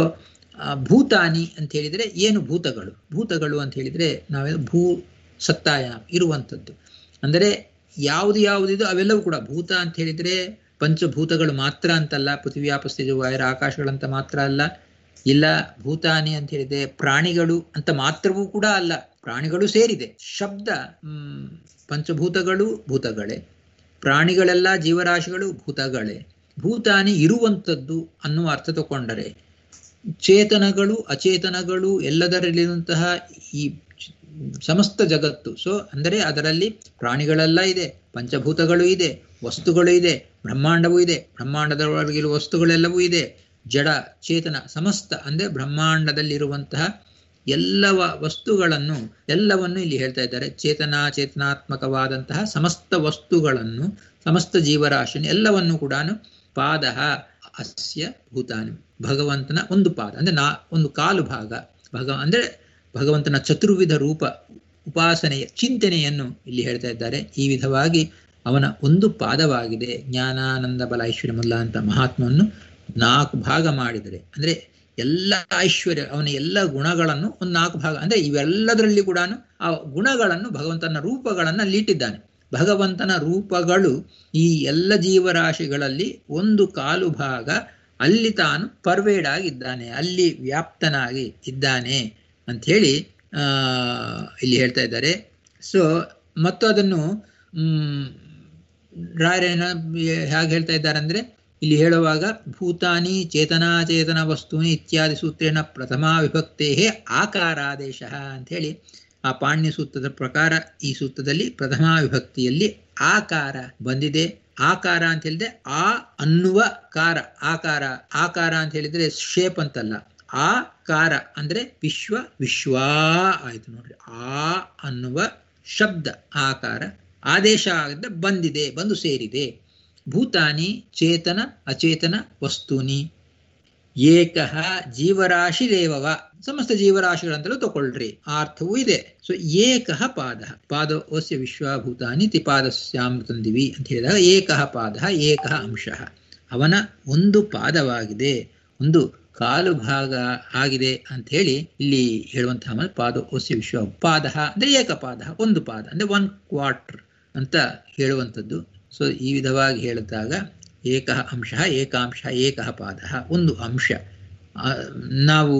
ಭೂತಾನಿ ಅಂತ ಹೇಳಿದರೆ ಏನು ಭೂತಗಳು ಭೂತಗಳು ಅಂತ ಹೇಳಿದರೆ ನಾವೆಲ್ಲ ಭೂ ಸತ್ತಾಯ ಇರುವಂಥದ್ದು ಅಂದರೆ ಯಾವುದು ಯಾವುದಿದು ಅವೆಲ್ಲವೂ ಕೂಡ ಭೂತ ಅಂತ ಹೇಳಿದರೆ ಪಂಚಭೂತಗಳು ಮಾತ್ರ ಅಂತಲ್ಲ ಪೃಥ್ವಿ ಆಪಸ್ಥಿತಿ ವಾಯರ ಆಕಾಶಗಳಂತ ಮಾತ್ರ ಅಲ್ಲ ಇಲ್ಲ ಭೂತಾನಿ ಅಂತ ಹೇಳಿದೆ ಪ್ರಾಣಿಗಳು ಅಂತ ಮಾತ್ರವೂ ಕೂಡ ಅಲ್ಲ ಪ್ರಾಣಿಗಳು ಸೇರಿದೆ ಶಬ್ದ ಹ್ಮ್ ಪಂಚಭೂತಗಳು ಭೂತಗಳೇ ಪ್ರಾಣಿಗಳೆಲ್ಲ ಜೀವರಾಶಿಗಳು ಭೂತಗಳೇ ಭೂತಾನಿ ಇರುವಂಥದ್ದು ಅನ್ನುವ ಅರ್ಥ ತಗೊಂಡರೆ ಚೇತನಗಳು ಅಚೇತನಗಳು ಎಲ್ಲದರಲ್ಲಿರುವಂತಹ ಈ ಸಮಸ್ತ ಜಗತ್ತು ಸೊ ಅಂದರೆ ಅದರಲ್ಲಿ ಪ್ರಾಣಿಗಳೆಲ್ಲ ಇದೆ ಪಂಚಭೂತಗಳು ಇದೆ ವಸ್ತುಗಳು ಇದೆ ಬ್ರಹ್ಮಾಂಡವೂ ಇದೆ ಬ್ರಹ್ಮಾಂಡದೊಳಗಿರುವ ವಸ್ತುಗಳೆಲ್ಲವೂ ಇದೆ ಜಡ ಚೇತನ ಸಮಸ್ತ ಅಂದರೆ ಬ್ರಹ್ಮಾಂಡದಲ್ಲಿರುವಂತಹ ಎಲ್ಲವ ವಸ್ತುಗಳನ್ನು ಎಲ್ಲವನ್ನು ಇಲ್ಲಿ ಹೇಳ್ತಾ ಇದ್ದಾರೆ ಚೇತನಾ ಚೇತನಾತ್ಮಕವಾದಂತಹ ಸಮಸ್ತ ವಸ್ತುಗಳನ್ನು ಸಮಸ್ತ ಜೀವರಾಶಿಯನ್ನು ಎಲ್ಲವನ್ನು ಕೂಡ ಪಾದ ಅಸ್ಯ ಭೂತಾನಿ ಭಗವಂತನ ಒಂದು ಪಾದ ಅಂದ್ರೆ ನಾ ಒಂದು ಕಾಲು ಭಾಗ ಭಗ ಅಂದ್ರೆ ಭಗವಂತನ ಚತುರ್ವಿಧ ರೂಪ ಉಪಾಸನೆಯ ಚಿಂತನೆಯನ್ನು ಇಲ್ಲಿ ಹೇಳ್ತಾ ಇದ್ದಾರೆ ಈ ವಿಧವಾಗಿ ಅವನ ಒಂದು ಪಾದವಾಗಿದೆ ಜ್ಞಾನಾನಂದ ಬಲ ಐಶ್ವರ್ಯ ಮುಲ್ಲ ಅಂತ ಮಹಾತ್ಮವನ್ನು ನಾಲ್ಕು ಭಾಗ ಮಾಡಿದರೆ ಅಂದ್ರೆ ಎಲ್ಲ ಐಶ್ವರ್ಯ ಅವನ ಎಲ್ಲ ಗುಣಗಳನ್ನು ಒಂದು ನಾಲ್ಕು ಭಾಗ ಅಂದ್ರೆ ಇವೆಲ್ಲದರಲ್ಲಿ ಕೂಡ ಆ ಗುಣಗಳನ್ನು ಭಗವಂತನ ರೂಪಗಳನ್ನು ಅಲ್ಲಿ ಇಟ್ಟಿದ್ದಾನೆ ಭಗವಂತನ ರೂಪಗಳು ಈ ಎಲ್ಲ ಜೀವರಾಶಿಗಳಲ್ಲಿ ಒಂದು ಕಾಲು ಭಾಗ ಅಲ್ಲಿ ತಾನು ಪರ್ವೇಡ್ ಆಗಿದ್ದಾನೆ ಅಲ್ಲಿ ವ್ಯಾಪ್ತನಾಗಿ ಇದ್ದಾನೆ ಅಂಥೇಳಿ ಆ ಇಲ್ಲಿ ಹೇಳ್ತಾ ಇದ್ದಾರೆ ಸೊ ಮತ್ತು ಅದನ್ನು ಹ್ಮ್ ರಾಯರೇನ ಹೇಗೆ ಹೇಳ್ತಾ ಇದ್ದಾರೆ ಅಂದ್ರೆ ಇಲ್ಲಿ ಹೇಳುವಾಗ ಭೂತಾನಿ ಚೇತನಾಚೇತನ ವಸ್ತೂನಿ ಇತ್ಯಾದಿ ಸೂತ್ರೇಣ ಪ್ರಥಮ ವಿಭಕ್ತೇ ಆಕಾರಾದೇಶ ಅಂಥೇಳಿ ಆ ಪಾಣ್ಯ ಸೂತ್ರದ ಪ್ರಕಾರ ಈ ಸೂತ್ರದಲ್ಲಿ ಪ್ರಥಮ ವಿಭಕ್ತಿಯಲ್ಲಿ ಆಕಾರ ಬಂದಿದೆ ಆಕಾರ ಅಂತ ಹೇಳಿದ್ರೆ ಆ ಅನ್ನುವ ಕಾರ ಆಕಾರ ಆಕಾರ ಅಂತ ಹೇಳಿದ್ರೆ ಶೇಪ್ ಅಂತಲ್ಲ ಆ ಕಾರ ಅಂದ್ರೆ ವಿಶ್ವ ವಿಶ್ವಾ ಆಯ್ತು ನೋಡ್ರಿ ಆ ಅನ್ನುವ ಶಬ್ದ ಆಕಾರ ಆದೇಶ ಆಗದ ಬಂದಿದೆ ಬಂದು ಸೇರಿದೆ ಭೂತಾನಿ ಚೇತನ ಅಚೇತನ ವಸ್ತೂನಿ ಏಕಃ ಜೀವರಾಶಿರೇವವ ಸಮಸ್ತ ಜೀವರಾಶಿಗಳಂತಲೂ ತಗೊಳ್ರಿ ಆ ಅರ್ಥವೂ ಇದೆ ಸೊ ಏಕಃ ಪಾದ ಪಾದ ಓಸ್ಯ ವಿಶ್ವಭೂತಾನಿ ತ್ರಿಪಾದಸ್ಯಾಂ ತಂದಿವಿ ಅಂತ ಹೇಳಿದಾಗ ಏಕಃ ಪಾದ ಏಕಃ ಅಂಶ ಅವನ ಒಂದು ಪಾದವಾಗಿದೆ ಒಂದು ಕಾಲು ಭಾಗ ಆಗಿದೆ ಅಂತ ಹೇಳಿ ಇಲ್ಲಿ ಹೇಳುವಂತಹ ಪಾದ ಓಸ್ಯ ವಿಶ್ವ ಪಾದ ಅಂದ್ರೆ ಏಕಪಾದ ಒಂದು ಪಾದ ಅಂದ್ರೆ ಒನ್ ಕ್ವಾರ್ಟರ್ ಅಂತ ಹೇಳುವಂಥದ್ದು ಸೊ ಈ ವಿಧವಾಗಿ ಹೇಳಿದಾಗ ಏಕ ಅಂಶ ಏಕಾಂಶ ಏಕ ಪಾದ ಒಂದು ಅಂಶ ನಾವು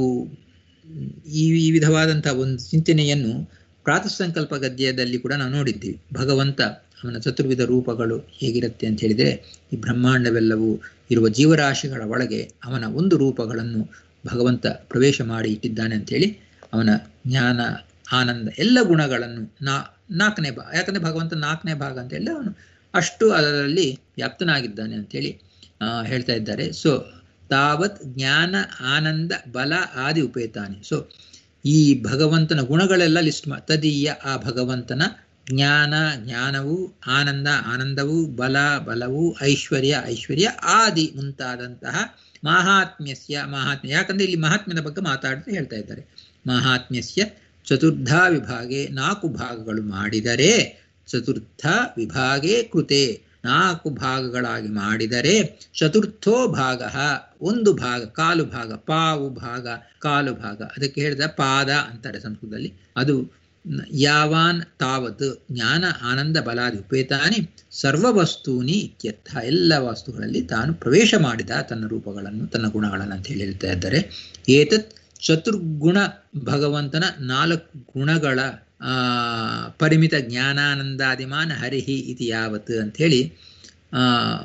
ಈ ಈ ವಿಧವಾದಂತಹ ಒಂದು ಚಿಂತನೆಯನ್ನು ಪ್ರಾತಃಸಂಕಲ್ಪ ಗದ್ಯದಲ್ಲಿ ಕೂಡ ನಾವು ನೋಡಿದ್ದೀವಿ ಭಗವಂತ ಅವನ ಚತುರ್ವಿಧ ರೂಪಗಳು ಹೇಗಿರುತ್ತೆ ಅಂತ ಹೇಳಿದರೆ ಈ ಬ್ರಹ್ಮಾಂಡವೆಲ್ಲವೂ ಇರುವ ಜೀವರಾಶಿಗಳ ಒಳಗೆ ಅವನ ಒಂದು ರೂಪಗಳನ್ನು ಭಗವಂತ ಪ್ರವೇಶ ಮಾಡಿ ಇಟ್ಟಿದ್ದಾನೆ ಅಂಥೇಳಿ ಅವನ ಜ್ಞಾನ ಆನಂದ ಎಲ್ಲ ಗುಣಗಳನ್ನು ನಾ ನಾಲ್ಕನೇ ಭಾಗ ಯಾಕಂದರೆ ಭಗವಂತ ನಾಲ್ಕನೇ ಭಾಗ ಅಂತೇಳಿ ಅವನು ಅಷ್ಟು ಅದರಲ್ಲಿ ವ್ಯಾಪ್ತನಾಗಿದ್ದಾನೆ ಅಂತೇಳಿ ಹೇಳ್ತಾ ಇದ್ದಾರೆ ಸೊ ತಾವತ್ ಜ್ಞಾನ ಆನಂದ ಬಲ ಆದಿ ಉಪೇತಾನೆ ಸೊ ಈ ಭಗವಂತನ ಗುಣಗಳೆಲ್ಲ ಲಿಸ್ಟ್ ಮಾ ತದೀಯ ಆ ಭಗವಂತನ ಜ್ಞಾನ ಜ್ಞಾನವು ಆನಂದ ಆನಂದವು ಬಲ ಬಲವು ಐಶ್ವರ್ಯ ಐಶ್ವರ್ಯ ಆದಿ ಮುಂತಾದಂತಹ ಮಾಹಾತ್ಮ್ಯಸ್ಯ ಮಹಾತ್ಮ್ಯ ಯಾಕಂದ್ರೆ ಇಲ್ಲಿ ಮಹಾತ್ಮ್ಯದ ಬಗ್ಗೆ ಮಾತಾಡ್ತಾ ಹೇಳ್ತಾ ಇದ್ದಾರೆ ಮಹಾತ್ಮ್ಯಸ್ಯ ಚತುರ್ಧ ವಿಭಾಗೆ ನಾಲ್ಕು ಭಾಗಗಳು ಮಾಡಿದರೆ ಚತುರ್ಥ ವಿಭಾಗೆ ಕೃತೆ ನಾಲ್ಕು ಭಾಗಗಳಾಗಿ ಮಾಡಿದರೆ ಚತುರ್ಥೋ ಭಾಗ ಒಂದು ಭಾಗ ಕಾಲು ಭಾಗ ಪಾವು ಭಾಗ ಕಾಲು ಭಾಗ ಅದಕ್ಕೆ ಹೇಳಿದ ಪಾದ ಅಂತಾರೆ ಸಂಸ್ಕೃತದಲ್ಲಿ ಅದು ಯಾವಾನ್ ತಾವತ್ ಜ್ಞಾನ ಆನಂದ ಬಲಾದಿ ಉಪೇತಾನಿ ಸರ್ವ ವಸ್ತೂನಿ ಇತ್ಯರ್ಥ ಎಲ್ಲ ವಸ್ತುಗಳಲ್ಲಿ ತಾನು ಪ್ರವೇಶ ಮಾಡಿದ ತನ್ನ ರೂಪಗಳನ್ನು ತನ್ನ ಗುಣಗಳನ್ನು ಅಂತ ಹೇಳಿ ಹೇಳ್ತಾ ಇದ್ದಾರೆ ಏತತ್ ಚತುರ್ಗುಣ ಭಗವಂತನ ನಾಲ್ಕು ಗುಣಗಳ ಆ ಪರಿಮಿತ ಜ್ಞಾನಾನಂದಾದಿಮಾನ ಹರಿಹಿ ಇತಿ ಯಾವತ್ ಅಂಥೇಳಿ ಆ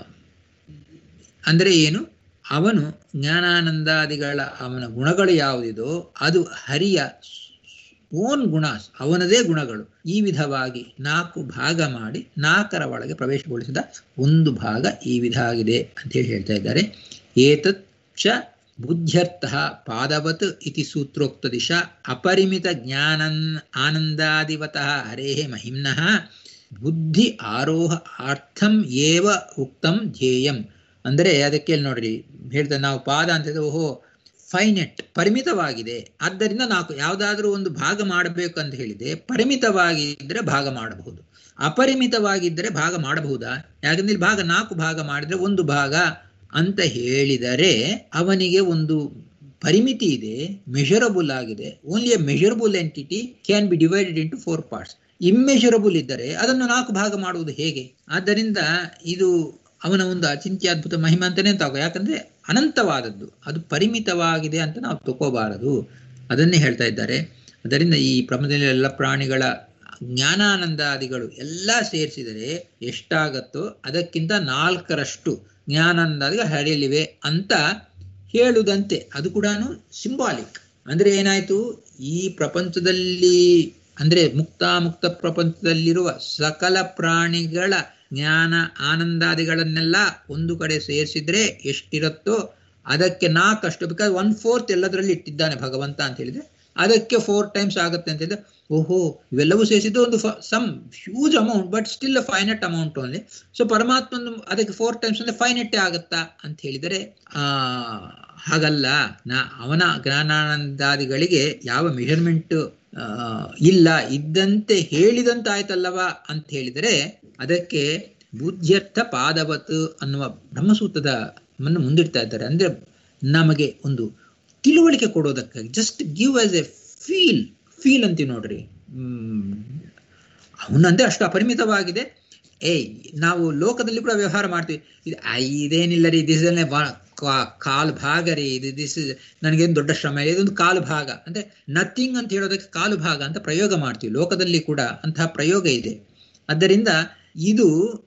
ಅಂದರೆ ಏನು ಅವನು ಜ್ಞಾನಾನಂದಾದಿಗಳ ಅವನ ಗುಣಗಳು ಯಾವುದಿದೋ ಅದು ಹರಿಯ ಓನ್ ಗುಣ ಅವನದೇ ಗುಣಗಳು ಈ ವಿಧವಾಗಿ ನಾಲ್ಕು ಭಾಗ ಮಾಡಿ ನಾಲ್ಕರ ಒಳಗೆ ಪ್ರವೇಶಗೊಳಿಸಿದ ಒಂದು ಭಾಗ ಈ ವಿಧ ಆಗಿದೆ ಅಂತೇಳಿ ಹೇಳ್ತಾ ಇದ್ದಾರೆ ಏತತ್ ಚ ಬುದ್ಧ್ಯರ್ಥ ಪಾದವತ್ ಇತಿ ಸೂತ್ರೋಕ್ತ ದಿಶಾ ಅಪರಿಮಿತ ಜ್ಞಾನನ್ ಆನಂದಾದಿವತಃ ಹರೇ ಮಹಿಮ್ನಃ ಬುದ್ಧಿ ಆರೋಹ ಅರ್ಥಂ ಏವ ಉಕ್ತಂ ಧ್ಯೇಯಂ ಅಂದರೆ ಅದಕ್ಕೆ ನೋಡ್ರಿ ಹೇಳ್ತಾರೆ ನಾವು ಪಾದ ಅಂತ ಓಹೋ ಫೈನೆಟ್ ಪರಿಮಿತವಾಗಿದೆ ಆದ್ದರಿಂದ ನಾಲ್ಕು ಯಾವುದಾದ್ರೂ ಒಂದು ಭಾಗ ಮಾಡಬೇಕು ಅಂತ ಹೇಳಿದೆ ಪರಿಮಿತವಾಗಿದ್ದರೆ ಭಾಗ ಮಾಡಬಹುದು ಅಪರಿಮಿತವಾಗಿದ್ದರೆ ಭಾಗ ಮಾಡಬಹುದಾ ಯಾಕಂದ್ರೆ ಭಾಗ ನಾಲ್ಕು ಭಾಗ ಮಾಡಿದ್ರೆ ಒಂದು ಭಾಗ ಅಂತ ಹೇಳಿದರೆ ಅವನಿಗೆ ಒಂದು ಪರಿಮಿತಿ ಇದೆ ಮೆಷರಬಲ್ ಆಗಿದೆ only a measurable entity can be divided into four parts immeasurable ಇದ್ದರೆ ಅದನ್ನು ನಾಲ್ಕು ಭಾಗ ಮಾಡುವುದು ಹೇಗೆ ಆದ್ದರಿಂದ ಇದು ಅವನ ಒಂದು ಅಚಿಂತ್ಯದ್ಭುತ ಮಹಿಮೆ ಅಂತಾನೆ ತಗೋ ಯಾಕಂದ್ರೆ ಅನಂತವಾದದ್ದು ಅದು ಪರಿಮಿತವಾಗಿದೆ ಅಂತ ನಾವು ತಗೋಬಾರದು ಅದನ್ನೇ ಹೇಳ್ತಾ ಇದ್ದಾರೆ ಅದರಿಂದ ಈ ಪ್ರಪಂಚದಲ್ಲಿ ಎಲ್ಲ ಪ್ರಾಣಿಗಳ ಜ್ಞಾನಾನಂದಾದಿಗಳು ಎಲ್ಲ ಸೇರಿಸಿದರೆ ಎಷ್ಟಾಗತ್ತೋ ಅದಕ್ಕಿಂತ ನಾಲ್ಕರಷ್ಟು ಜ್ಞಾನಾನಂದಾದಿಗಳು ಹರಿಯಲಿವೆ ಅಂತ ಹೇಳುದಂತೆ ಅದು ಕೂಡ ಸಿಂಬಾಲಿಕ್ ಅಂದ್ರೆ ಏನಾಯ್ತು ಈ ಪ್ರಪಂಚದಲ್ಲಿ ಅಂದ್ರೆ ಮುಕ್ತ ಮುಕ್ತ ಪ್ರಪಂಚದಲ್ಲಿರುವ ಸಕಲ ಪ್ರಾಣಿಗಳ ಜ್ಞಾನ ಆನಂದಾದಿಗಳನ್ನೆಲ್ಲ ಒಂದು ಕಡೆ ಸೇರಿಸಿದ್ರೆ ಎಷ್ಟಿರುತ್ತೋ ಅದಕ್ಕೆ ನಾಲ್ಕಷ್ಟು ಬಿಕಾಸ್ ಒನ್ ಫೋರ್ತ್ ಎಲ್ಲದರಲ್ಲಿ ಇಟ್ಟಿದ್ದಾನೆ ಭಗವಂತ ಅಂತ ಹೇಳಿದ್ರೆ ಅದಕ್ಕೆ ಫೋರ್ ಟೈಮ್ಸ್ ಆಗುತ್ತೆ ಅಂತ ಹೇಳಿದ್ರೆ ಓಹೋ ಇವೆಲ್ಲವೂ ಸೇರಿಸಿದ್ದು ಒಂದು some huge amount but still finite amount only so ಪರಮಾತ್ಮನು ಅದಕ್ಕೆ ಫೋರ್ ಟೈಮ್ಸ್ ಅಂದ್ರೆ ಫೈನೆಟ್ಟೇ ಆಗುತ್ತಾ ಅಂತ ಹೇಳಿದರೆ ಆ ಹಾಗಲ್ಲ ನಾ ಅವನ ಜ್ಞಾನಾನಂದಾದಿಗಳಿಗೆ ಯಾವ ಮೆಷರ್ಮೆಂಟ್ ಇಲ್ಲ ಇದ್ದಂತೆ ಹೇಳಿದಂತಾಯ್ತಲ್ಲವಾ ಅಂತ ಹೇಳಿದರೆ ಅದಕ್ಕೆ ಬುದ್ಧ್ಯರ್ಥ ಪಾದವತ್ ಅನ್ನುವ ಬ್ರಹ್ಮಸೂತ್ರದ ಮನ್ನು ಮುಂದಿಡ್ತಾ ಇದ್ದಾರೆ ಅಂದ್ರೆ ನಮಗೆ ಒಂದು ತಿಳುವಳಿಕೆ ಕೊಡೋದಕ್ಕಾಗಿ just give us a feel feel ಅಂತೀವಿ ನೋಡ್ರಿ ಹ್ಮ್ ಅವನಂದ್ರೆ ಅಷ್ಟು ಅಪರಿಮಿತವಾಗಿದೆ ಏಯ್ ನಾವು ಲೋಕದಲ್ಲಿ ಕೂಡ ವ್ಯವಹಾರ ಮಾಡ್ತೀವಿ ಇದು ಇದೇನಿಲ್ಲ ರೀ ದಿಸ್ ಕಾಲು ಭಾಗ ರೀ ಇದು ದಿಸ್ ನನಗೇನು ದೊಡ್ಡ ಶ್ರಮ ಇದೆ ಇದೊಂದು ಕಾಲು ಭಾಗ ಅಂದ್ರೆ ನಥಿಂಗ್ ಅಂತ ಹೇಳೋದಕ್ಕೆ ಕಾಲು ಭಾಗ ಅಂತ ಪ್ರಯೋಗ ಮಾಡ್ತೀವಿ ಲೋಕದಲ್ಲಿ ಕೂಡ ಅಂತಹ ಪ್ರಯೋಗ ಇದೆ ಆದ್ದರಿಂದ ಇದು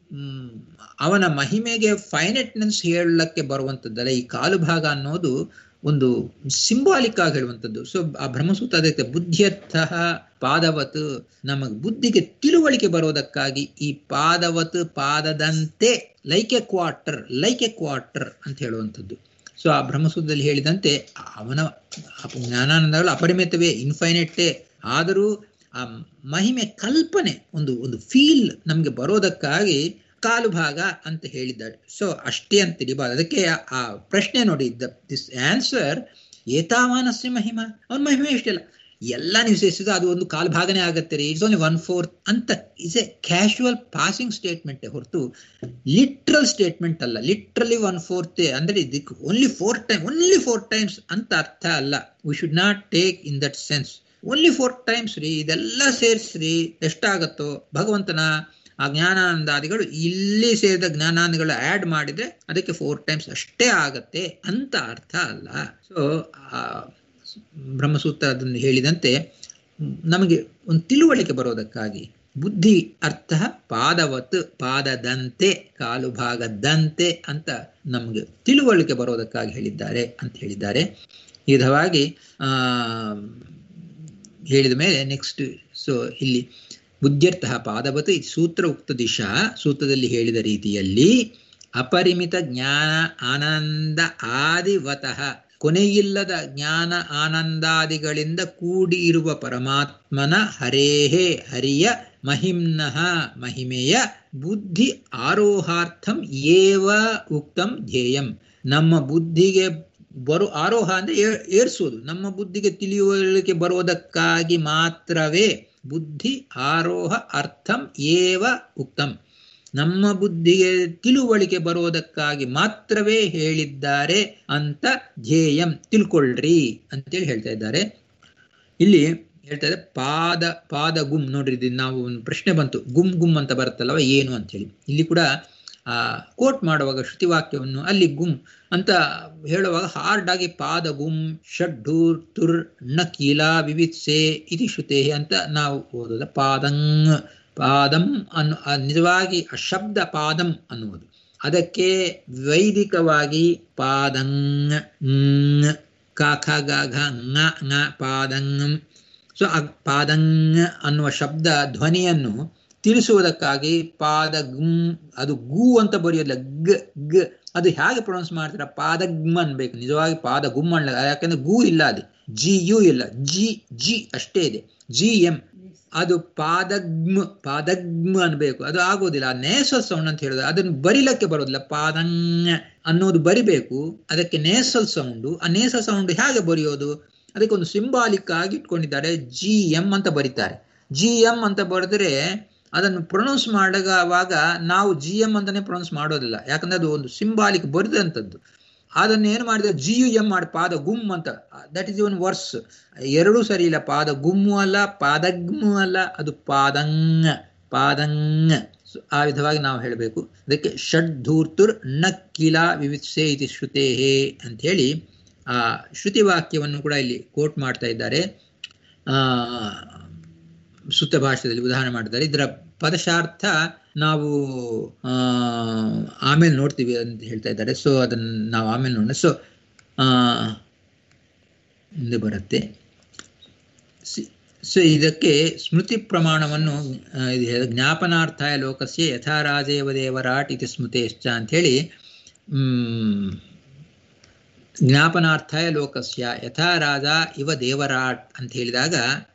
ಅವನ ಮಹಿಮೆಗೆ ಫೈನೆಟ್ನೆನ್ಸ್ ಹೇಳಕ್ಕೆ ಬರುವಂಥದ್ದಲ್ಲ ಈ ಕಾಲು ಭಾಗ ಅನ್ನೋದು ಒಂದು ಸಿಂಬಾಲಿಕ್ ಆಗಿ ಹೇಳುವಂಥದ್ದು ಸೊ ಆ ಬ್ರಹ್ಮಸೂತ್ರ ಅದಕ್ಕೆ ಬುದ್ಧಿಯರ್ಥ ಪಾದವತ್ ನಮಗೆ ಬುದ್ಧಿಗೆ ತಿಳುವಳಿಕೆ ಬರೋದಕ್ಕಾಗಿ ಈ ಪಾದವತ್ ಪಾದದಂತೆ like a quarter like a quarter ಅಂತ ಹೇಳುವಂಥದ್ದು ಸೊ ಆ ಬ್ರಹ್ಮಸೂತ್ರದಲ್ಲಿ ಹೇಳಿದಂತೆ ಅವನ ಜ್ಞಾನಾನಂದಗಳು ಅಪರಿಮಿತವೇ ಇನ್ಫೈನೆಟ್ಟೇ ಆದರೂ ಆ ಮಹಿಮೆ ಕಲ್ಪನೆ ಒಂದು ಒಂದು ಫೀಲ್ ನಮಗೆ ಬರೋದಕ್ಕಾಗಿ ಕಾಲು ಭಾಗ ಅಂತ ಹೇಳಿದ್ದಾರೆ ಸೊ ಅಷ್ಟೇ ಅಂತ ತಿಳಿಬಾರ್ದು ಅದಕ್ಕೆ ಆ ಪ್ರಶ್ನೆ ನೋಡಿ ದಿಸ್ ಆನ್ಸರ್ ಏತಾವಾನಸ್ಯ ಮಹಿಮಾ ಅವನ ಮಹಿಮೆ ಇಷ್ಟಿಲ್ಲ ಎಲ್ಲ ನೀವು ಸೇರಿಸಿದ್ರೆ ಅದು ಒಂದು ಕಾಲು ಭಾಗನೇ ಆಗತ್ತೆ ರೀ ಇಟ್ಸ್ ಓನ್ಲಿ ಒನ್ ಫೋರ್ತ್ ಅಂತ is a casual passing statement ಹೊರತು ಲಿಟ್ರಲ್ ಸ್ಟೇಟ್ಮೆಂಟ್ ಅಲ್ಲ ಲಿಟ್ರಲಿ ಒನ್ ಫೋರ್ತ್ ಅಂದ್ರೆ ಇದಕ್ಕೆ only four time only four times ಅಂತ ಅರ್ಥ ಅಲ್ಲ we should not take in that sense only four times ರೀ ಇದೆಲ್ಲ ಸೇರಿಸ್ರಿ ಎಷ್ಟಾಗತ್ತೋ ಭಗವಂತನ ಆ ಜ್ಞಾನಾನಂದಾದಿಗಳು ಇಲ್ಲಿ ಸೇರಿದ ಜ್ಞಾನಾನಂದಗಳು ಆಡ್ ಮಾಡಿದ್ರೆ ಅದಕ್ಕೆ ಫೋರ್ ಟೈಮ್ಸ್ ಅಷ್ಟೇ ಆಗತ್ತೆ ಅಂತ ಅರ್ಥ ಅಲ್ಲ ಸೊ ಆ ಬ್ರಹ್ಮಸೂತ್ರ ಅದನ್ನು ಹೇಳಿದಂತೆ ನಮಗೆ ಒಂದು ತಿಳುವಳಿಕೆ ಬರೋದಕ್ಕಾಗಿ ಬುದ್ಧಿ ಅರ್ಥ ಪಾದವತ್ ಪಾದದಂತೆ ಕಾಲು ಭಾಗದಂತೆ ಅಂತ ನಮಗೆ ತಿಳುವಳಿಕೆ ಬರೋದಕ್ಕಾಗಿ ಹೇಳಿದ್ದಾರೆ ಅಂತ ಹೇಳಿದ್ದಾರೆ ಈ ವಿಧವಾಗಿ ಆ ಹೇಳಿದ ಮೇಲೆ ನೆಕ್ಸ್ಟ್ ಸೊ ಇಲ್ಲಿ ಬುದ್ಧ್ಯರ್ಥ ಪಾದವತ್ ಇದು ಸೂತ್ರ ಉಕ್ತ ದಿಶಾ ಸೂತ್ರದಲ್ಲಿ ಹೇಳಿದ ರೀತಿಯಲ್ಲಿ ಅಪರಿಮಿತ ಜ್ಞಾನ ಆನಂದ ಆದಿವತಃ ಕೊನೆಯಿಲ್ಲದ ಜ್ಞಾನ ಆನಂದಾದಿಗಳಿಂದ ಕೂಡಿ ಇರುವ ಪರಮಾತ್ಮನ ಹರೇಹೇ ಹರಿಯ ಮಹಿಮ್ನಃ ಮಹಿಮೆಯ ಬುದ್ಧಿ ಆರೋಹಾರ್ಥಂ ಏವ ಉಕ್ತಂ ಧ್ಯೇಯಂ ನಮ್ಮ ಬುದ್ಧಿಗೆ ಬರು ಆರೋಹ ಅಂದ್ರೆ ಏರ್ಸೋದು ನಮ್ಮ ಬುದ್ಧಿಗೆ ತಿಳಿಯುವಳಿಕೆ ಬರೋದಕ್ಕಾಗಿ ಮಾತ್ರವೇ ಬುದ್ಧಿ ಆರೋಹ ಅರ್ಥಂ ಏವ ಉಕ್ತಂ ನಮ್ಮ ಬುದ್ಧಿಗೆ ತಿಳುವಳಿಕೆ ಬರೋದಕ್ಕಾಗಿ ಮಾತ್ರವೇ ಹೇಳಿದ್ದಾರೆ ಅಂತ ಧ್ಯೇಯಂ ತಿಳ್ಕೊಳ್ರಿ ಅಂತೇಳಿ ಹೇಳ್ತಾ ಇದ್ದಾರೆ ಇಲ್ಲಿ ಹೇಳ್ತಾ ಇದ್ದಾರೆ ಪಾದ ಪಾದ ಗುಮ್ ನೋಡ್ರಿ ನಾವು ಒಂದು ಪ್ರಶ್ನೆ ಬಂತು ಗುಮ್ ಗುಮ್ ಅಂತ ಬರುತ್ತಲ್ಲವ ಏನು ಅಂತ ಹೇಳಿ ಇಲ್ಲಿ ಕೂಡ ಆ ಕೋಟ್ ಮಾಡುವಾಗ ಶ್ರುತಿವಾಕ್ಯವನ್ನು ಅಲ್ಲಿ ಗುಮ್ ಅಂತ ಹೇಳುವಾಗ ಹಾರ್ಡ್ ಆಗಿ ಪಾದ ಗುಮ್ ಷಡ್ಢೂರ್ ತುರ್ ನ ಕೀಲ ವಿವಿತ್ಸೆ ಇತಿ ಶ್ರುತೆ ಅಂತ ನಾವು ಓದೋದ ಪಾದಂಗ್ ಪಾದಂ ಅನ್ನು ನಿಜವಾಗಿ ಆ ಶಬ್ದ ಪಾದಂ ಅನ್ನುವುದು ಅದಕ್ಕೆ ವೈದಿಕವಾಗಿ ಪಾದಂಗ್ ಕ ಖ ಗ ಘ ङ ङ ಪಾದಂಗ್ ಸೊ ಆ ಪಾದಂಗ್ ಅನ್ನುವ ಶಬ್ದ ಧ್ವನಿಯನ್ನು ತಿಳಿಸುವುದಕ್ಕಾಗಿ ಪಾದ ಗುಮ್ ಅದು ಗು ಅಂತ ಬರೆಯೋದಿಲ್ಲ ಗ್ ಗ್ ಅದು ಹೇಗೆ ಪ್ರೊನೌನ್ಸ್ ಮಾಡ್ತೀರಾ ಪಾದಗ್ಮ್ ಅನ್ಬೇಕು ನಿಜವಾಗಿ ಪಾದ ಗುಮ್ ಅನ್ಲ ಯಾಕಂದ್ರೆ ಗು ಇಲ್ಲ ಅದು ಜಿ ಯು ಇಲ್ಲ ಜಿ ಜಿ ಅಷ್ಟೇ ಇದೆ ಜಿ ಎಂ ಅದು ಪಾದಗ್ಮ್ ಪಾದಗ್ಮ್ ಅನ್ಬೇಕು ಅದು ಆಗೋದಿಲ್ಲ ಆ ನೇಸಲ್ ಸೌಂಡ್ ಅಂತ ಹೇಳಿದ್ರೆ ಅದನ್ನು ಬರಿಲಕ್ಕೆ ಬರೋದಿಲ್ಲ ಪಾದಂಗ್ ಅನ್ನೋದು ಬರಿಬೇಕು ಅದಕ್ಕೆ ನೇಸಲ್ ಸೌಂಡು ಆ ನೇಸಲ್ ಸೌಂಡ್ ಹೇಗೆ ಬರೆಯೋದು ಅದಕ್ಕೆ ಒಂದು ಸಿಂಬಾಲಿಕ್ ಆಗಿ ಇಟ್ಕೊಂಡಿದ್ದಾರೆ ಜಿ ಎಂ ಅಂತ ಬರೀತಾರೆ ಜಿ ಎಂ ಅಂತ ಬರೆದ್ರೆ ಅದನ್ನು ಪ್ರೊನೌನ್ಸ್ ಮಾಡುವಾಗ ನಾವು ಜಿ ಎಂ ಅಂತಾನೆ ಪ್ರೊನೌನ್ಸ್ ಮಾಡೋದಿಲ್ಲ ಯಾಕಂದ್ರೆ ಅದು ಒಂದು ಸಿಂಬಾಲಿಕ್ ಬರೆದಂಥದ್ದು ಅದನ್ನು ಏನು ಮಾಡಿದ್ರೆ ಜಿ ಯು ಎಂ ಮಾಡಿ ಪಾದ ಗುಮ್ ಅಂತ ದಟ್ ಇಸ್ ಒನ್ ವರ್ಸ್ ಎರಡೂ ಸರಿ ಇಲ್ಲ ಪಾದ ಗುಮ್ಮು ಅಲ್ಲ ಪಾದಗ್ಮು ಅಲ್ಲ ಅದು ಪಾದಂಗ್ ಪಾದಂಗ್ ಆ ವಿಧವಾಗಿ ನಾವು ಹೇಳಬೇಕು ಅದಕ್ಕೆ ಷಡ್ ಧೂರ್ತುರ್ ನ ಕಿಲ ವಿವಿತ್ಸೆ ಇತಿ ಶ್ರುತೇ ಅಂತ ಹೇಳಿ ಆ ಶ್ರುತಿ ವಾಕ್ಯವನ್ನು ಕೂಡ ಇಲ್ಲಿ ಕೋಟ್ ಮಾಡ್ತಾ ಇದ್ದಾರೆ ಆ ಸುತ್ತ ಭಾಷೆಯಲ್ಲಿ ಉದಾಹರಣೆ ಮಾಡಿದ್ದಾರೆ ಇದರ ಪದಶಾರ್ಥ ನಾವು ಆಮೇಲೆ ನೋಡ್ತೀವಿ ಅಂತ ಹೇಳ್ತಾ ಇದ್ದಾರೆ ಸೊ ಅದನ್ನು ನಾವು ಆಮೇಲೆ ನೋಡೋಣ ಸೊ ಮುಂದೆ ಬರುತ್ತೆ ಸೊ ಇದಕ್ಕೆ ಸ್ಮೃತಿ ಪ್ರಮಾಣವನ್ನು ಜ್ಞಾಪನಾರ್ಥಾಯ ಲೋಕಸ್ಯ ಯಥಾ ರಾಜೇವ ದೇವರಾಟ್ ಇತಿ ಸ್ಮೃತೇಶ್ಚ ಅಂಥೇಳಿ ಜ್ಞಾಪನಾರ್ಥಾಯ ಲೋಕಸ್ಯ ಯಥಾ ರಾಜ ಇವ ದೇವರಾಟ್ ಅಂತ ಹೇಳಿದಾಗ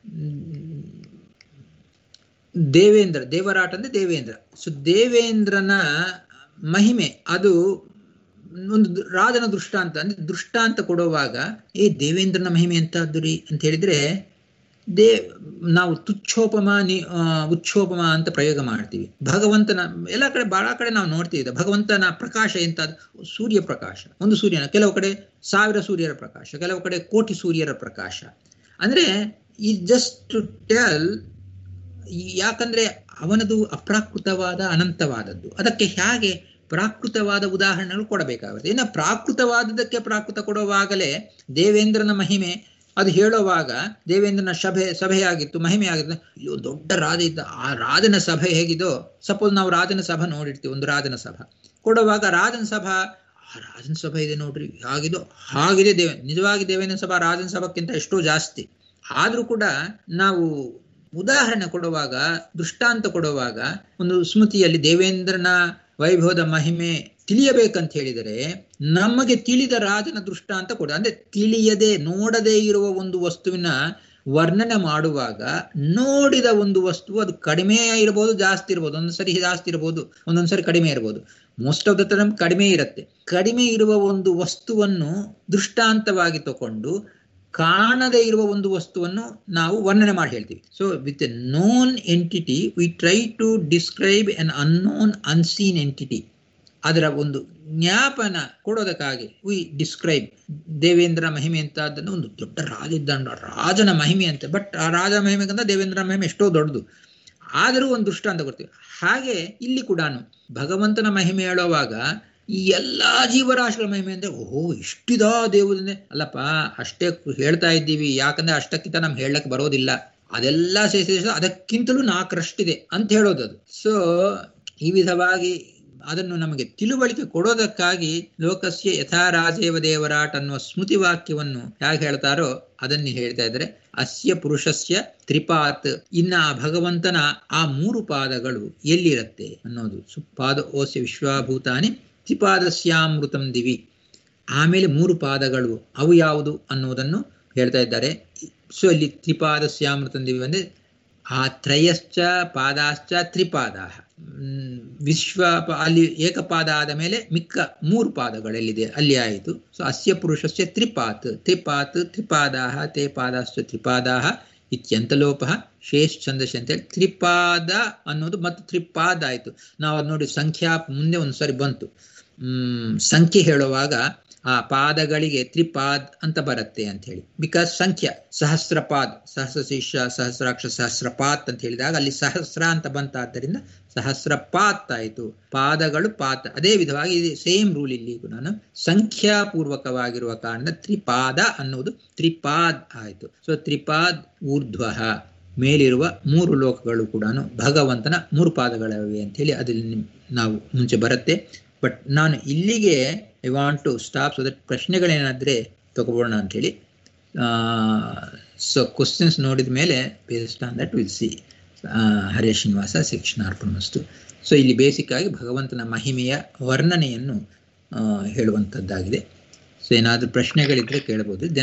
ದೇವೇಂದ್ರ ದೇವರಾಟ್ ಅಂದ್ರೆ ದೇವೇಂದ್ರ ಸೊ ದೇವೇಂದ್ರನ ಮಹಿಮೆ ಅದು ಒಂದು ರಾಜನ ದೃಷ್ಟಾಂತ ಅಂದ್ರೆ ದೃಷ್ಟಾಂತ ಕೊಡುವಾಗ ಏ ದೇವೇಂದ್ರನ ಮಹಿಮೆ ಎಂತದ್ದು ರೀ ಅಂತ ಹೇಳಿದ್ರೆ ದೇ ನಾವು ತುಚ್ಛೋಪಮ ನಿ ಉಚ್ಛೋಪಮ ಅಂತ ಪ್ರಯೋಗ ಮಾಡ್ತೀವಿ ಭಗವಂತನ ಎಲ್ಲ ಕಡೆ ಬಹಳ ಕಡೆ ನಾವು ನೋಡ್ತೀವಿ ಭಗವಂತನ ಪ್ರಕಾಶ ಎಂತ ಸೂರ್ಯ ಪ್ರಕಾಶ ಒಂದು ಸೂರ್ಯನ ಕೆಲವು ಕಡೆ ಸಾವಿರ ಸೂರ್ಯರ ಪ್ರಕಾಶ ಕೆಲವು ಕಡೆ ಕೋಟಿ ಸೂರ್ಯರ ಪ್ರಕಾಶ ಅಂದ್ರೆ ಈ ಜಸ್ಟ್ ಟು ಟೆಲ್ ಯಾಕಂದ್ರೆ ಅವನದು ಅಪ್ರಾಕೃತವಾದ ಅನಂತವಾದದ್ದು ಅದಕ್ಕೆ ಹೇಗೆ ಪ್ರಾಕೃತವಾದ ಉದಾಹರಣೆಗಳು ಕೊಡಬೇಕಾಗುತ್ತೆ ಇನ್ನು ಪ್ರಾಕೃತವಾದದಕ್ಕೆ ಪ್ರಾಕೃತ ಕೊಡುವಾಗಲೇ ದೇವೇಂದ್ರನ ಮಹಿಮೆ ಅದು ಹೇಳುವಾಗ ದೇವೇಂದ್ರನ ಸಭೆ ಸಭೆಯಾಗಿತ್ತು ಮಹಿಮೆ ಆಗಿತ್ತು ಅಯ್ಯೋ ದೊಡ್ಡ ರಾಜ ಇದ್ದ ಆ ರಾಜನ ಸಭೆ ಹೇಗಿದೋ ಸಪೋಸ್ ನಾವು ರಾಜನ ಸಭಾ ನೋಡಿರ್ತೀವಿ ಒಂದು ರಾಜನ ಸಭಾ ಕೊಡುವಾಗ ರಾಜನ ಸಭಾ ಆ ರಾಜನ ಸಭೆ ಇದೆ ನೋಡ್ರಿ ಹಾಗಿದೋ ಹಾಗಿದೆ ದೇವ ನಿಜವಾಗಿ ದೇವೇಂದ್ರ ಸಭಾ ರಾಜನ ಸಭಕ್ಕಿಂತ ಎಷ್ಟೋ ಜಾಸ್ತಿ ಆದ್ರೂ ಕೂಡ ನಾವು ಉದಾಹರಣೆ ಕೊಡುವಾಗ ದೃಷ್ಟಾಂತ ಕೊಡುವಾಗ ಒಂದು ಸ್ಮೃತಿಯಲ್ಲಿ ದೇವೇಂದ್ರನ ವೈಭವದ ಮಹಿಮೆ ತಿಳಿಯಬೇಕಂತ ಹೇಳಿದರೆ ನಮಗೆ ತಿಳಿದ ರಾಜನ ದೃಷ್ಟಾಂತ ಕೊಡ ಅಂದ್ರೆ ತಿಳಿಯದೆ ನೋಡದೇ ಇರುವ ಒಂದು ವಸ್ತುವಿನ ವರ್ಣನೆ ಮಾಡುವಾಗ ನೋಡಿದ ಒಂದು ವಸ್ತು ಅದು ಕಡಿಮೆ ಇರಬಹುದು ಜಾಸ್ತಿ ಇರ್ಬೋದು ಒಂದೊಂದ್ಸರಿ ಜಾಸ್ತಿ ಇರಬಹುದು ಒಂದೊಂದ್ಸರಿ ಕಡಿಮೆ ಇರಬಹುದು ಮೋಸ್ಟ್ ಆಫ್ ದ ಟೈಮ್ ಕಡಿಮೆ ಇರುತ್ತೆ ಕಡಿಮೆ ಇರುವ ಒಂದು ವಸ್ತುವನ್ನು ದೃಷ್ಟಾಂತವಾಗಿ ತಕೊಂಡು ಕಾಣದೇ ಇರುವ ಒಂದು ವಸ್ತುವನ್ನು ನಾವು ವರ್ಣನೆ ಮಾಡಿ ಹೇಳ್ತೀವಿ so with a known entity we try to describe an unknown unseen entity ಅದರ ಒಂದು ಜ್ಞಾಪನ ಕೊಡೋದಕ್ಕಾಗಿ ವಿ ಡಿಸ್ಕ್ರೈಬ್ ದೇವೇಂದ್ರ ಮಹಿಮೆ ಅಂತ ಅದನ್ನು ಒಂದು ದೊಡ್ಡ ರಾಜ ಇದ್ದಂಡ ರಾಜನ ಮಹಿಮೆ ಅಂತ ಬಟ್ ಆ ರಾಜ ಮಹಿಮೆಗಿಂತ ದೇವೇಂದ್ರ ಮಹಿಮೆ ಎಷ್ಟೋ ದೊಡ್ಡದು ಆದರೂ ಒಂದು ದೃಷ್ಟಾಂತ ಕೊಡ್ತೀವಿ ಹಾಗೆ ಇಲ್ಲಿ ಕೂಡ ಭಗವಂತನ ಮಹಿಮೆ ಹೇಳುವಾಗ ಈ ಎಲ್ಲಾ ಜೀವರಾಶಿಗಳ ಮಹಿಮೆ ಅಂದ್ರೆ ಓಹೋ ಇಷ್ಟಿದ ದೇವರನ್ನೇ ಅಲ್ಲಪ್ಪ ಅಷ್ಟೇ ಹೇಳ್ತಾ ಇದ್ದೀವಿ ಯಾಕಂದ್ರೆ ಅಷ್ಟಕ್ಕಿಂತ ನಮ್ಗೆ ಹೇಳಕ್ ಬರೋದಿಲ್ಲ ಅದೆಲ್ಲ ಸೇರಿಸಿ ಅದಕ್ಕಿಂತಲೂ ನಾಲ್ಕರಷ್ಟಿದೆ ಅಂತ ಹೇಳೋದು ಅದು ಸೊ ಈ ವಿಧವಾಗಿ ಅದನ್ನು ನಮಗೆ ತಿಳುವಳಿಕೆ ಕೊಡೋದಕ್ಕಾಗಿ ಲೋಕಸ್ಯ ಯಥಾ ರಾಜೇವ ದೇವರಾಟ್ ಅನ್ನುವ ಸ್ಮೃತಿ ವಾಕ್ಯವನ್ನು ಹೇಗೆ ಹೇಳ್ತಾರೋ ಅದನ್ನು ಹೇಳ್ತಾ ಇದ್ರೆ ಅಸ್ಯ ಪುರುಷಸ್ಯ ತ್ರಿಪಾತ್ ಇನ್ನ ಆ ಭಗವಂತನ ಆ ಮೂರು ಪಾದಗಳು ಎಲ್ಲಿರತ್ತೆ ಅನ್ನೋದು ಸುಪಾದ ಓಸ್ಯ ವಿಶ್ವಾಭೂತಾನಿ ತ್ರಿಪಾದಸ್ಯಾಮೃತಂ ದಿವಿ ಆಮೇಲೆ ಮೂರು ಪಾದಗಳು ಅವು ಯಾವುದು ಅನ್ನೋದನ್ನು ಹೇಳ್ತಾ ಇದ್ದಾರೆ ಸೊ ಇಲ್ಲಿ ತ್ರಿಪಾದಸ್ಯಾಮೃತಂ ದಿವಿ ಅಂದ್ರೆ ಆ ತ್ರಯಶ್ಚ ಪಾದಾಶ್ಚ ತ್ರಿಪಾದ ವಿಶ್ವ ಅಲ್ಲಿ ಏಕಪಾದ ಆದ ಮೇಲೆ ಮಿಕ್ಕ ಮೂರು ಪಾದಗಳೆಲ್ಲಿದೆ ಅಲ್ಲಿ ಆಯಿತು ಸೊ ಅಸ್ಯ ಪುರುಷಸ್ಯ ತ್ರಿಪಾತ್ ತ್ರಿಪಾತ್ ತ್ರಿಪಾದಾಹ ತೇ ಪಾದಾಶ್ಚ ತ್ರಿಪಾದಾಹ ಇತ್ಯಂತಲೋಪ ಶೇಷ್ ಛಂದಸ್ ಅಂತೇಳಿ ತ್ರಿಪಾದ ಅನ್ನೋದು ಮತ್ತು ತ್ರಿಪಾದ ಆಯಿತು ನಾವು ಅದು ನೋಡಿ ಸಂಖ್ಯಾ ಮುಂದೆ ಒಂದು ಸರಿ ಬಂತು ಹ್ಮ್ ಸಂಖ್ಯೆ ಹೇಳುವಾಗ ಆ ಪಾದಗಳಿಗೆ ತ್ರಿಪಾದ್ ಅಂತ ಬರುತ್ತೆ ಅಂತ ಹೇಳಿ ಬಿಕಾಸ್ ಸಂಖ್ಯಾ ಸಹಸ್ರಪಾದ್ ಸಹಸ್ರ ಶಿಷ್ಯ ಸಹಸ್ರಾಕ್ಷ ಸಹಸ್ರಪಾತ್ ಅಂತ ಹೇಳಿದಾಗ ಅಲ್ಲಿ ಸಹಸ್ರ ಅಂತ ಬಂತಾದ್ದರಿಂದ ಸಹಸ್ರಪಾತ್ ಆಯಿತು ಪಾದಗಳು ಪಾತ್ ಅದೇ ವಿಧವಾಗಿ ಸೇಮ್ ರೂಲ್ ಇಲ್ಲಿ ನಾನು ಸಂಖ್ಯಾಪೂರ್ವಕವಾಗಿರುವ ಕಾರಣ ತ್ರಿಪಾದ ಅನ್ನೋದು ತ್ರಿಪಾದ್ ಆಯಿತು ಸೊ ತ್ರಿಪಾದ್ ಊರ್ಧ್ವ ಮೇಲಿರುವ ಮೂರು ಲೋಕಗಳು ಕೂಡ ಭಗವಂತನ ಮೂರು ಪಾದಗಳಿವೆ ಅಂತ ಹೇಳಿ ಅದಲ್ಲಿ ನಾವು ಮುಂಚೆ ಬರುತ್ತೆ ಬಟ್ ನಾನು ಇಲ್ಲಿಗೆ I want to stop so that ಪ್ರಶ್ನೆಗಳೇನಾದರೆ ತಗೋಬೋಣ ಅಂಥೇಳಿ ಸೊ ಕ್ವಶನ್ಸ್ ನೋಡಿದ ಮೇಲೆ based on that will see Hare Srinivasa ಶಿಕ್ಷಣಾರ್ಪಣಮಸ್ತು ಸೊ ಇಲ್ಲಿ ಬೇಸಿಕ್ ಆಗಿ ಭಗವಂತನ ಮಹಿಮೆಯ ವರ್ಣನೆಯನ್ನು ಹೇಳುವಂಥದ್ದಾಗಿದೆ ಸೊ ಏನಾದರೂ ಪ್ರಶ್ನೆಗಳಿದ್ರೆ ಕೇಳಬಹುದು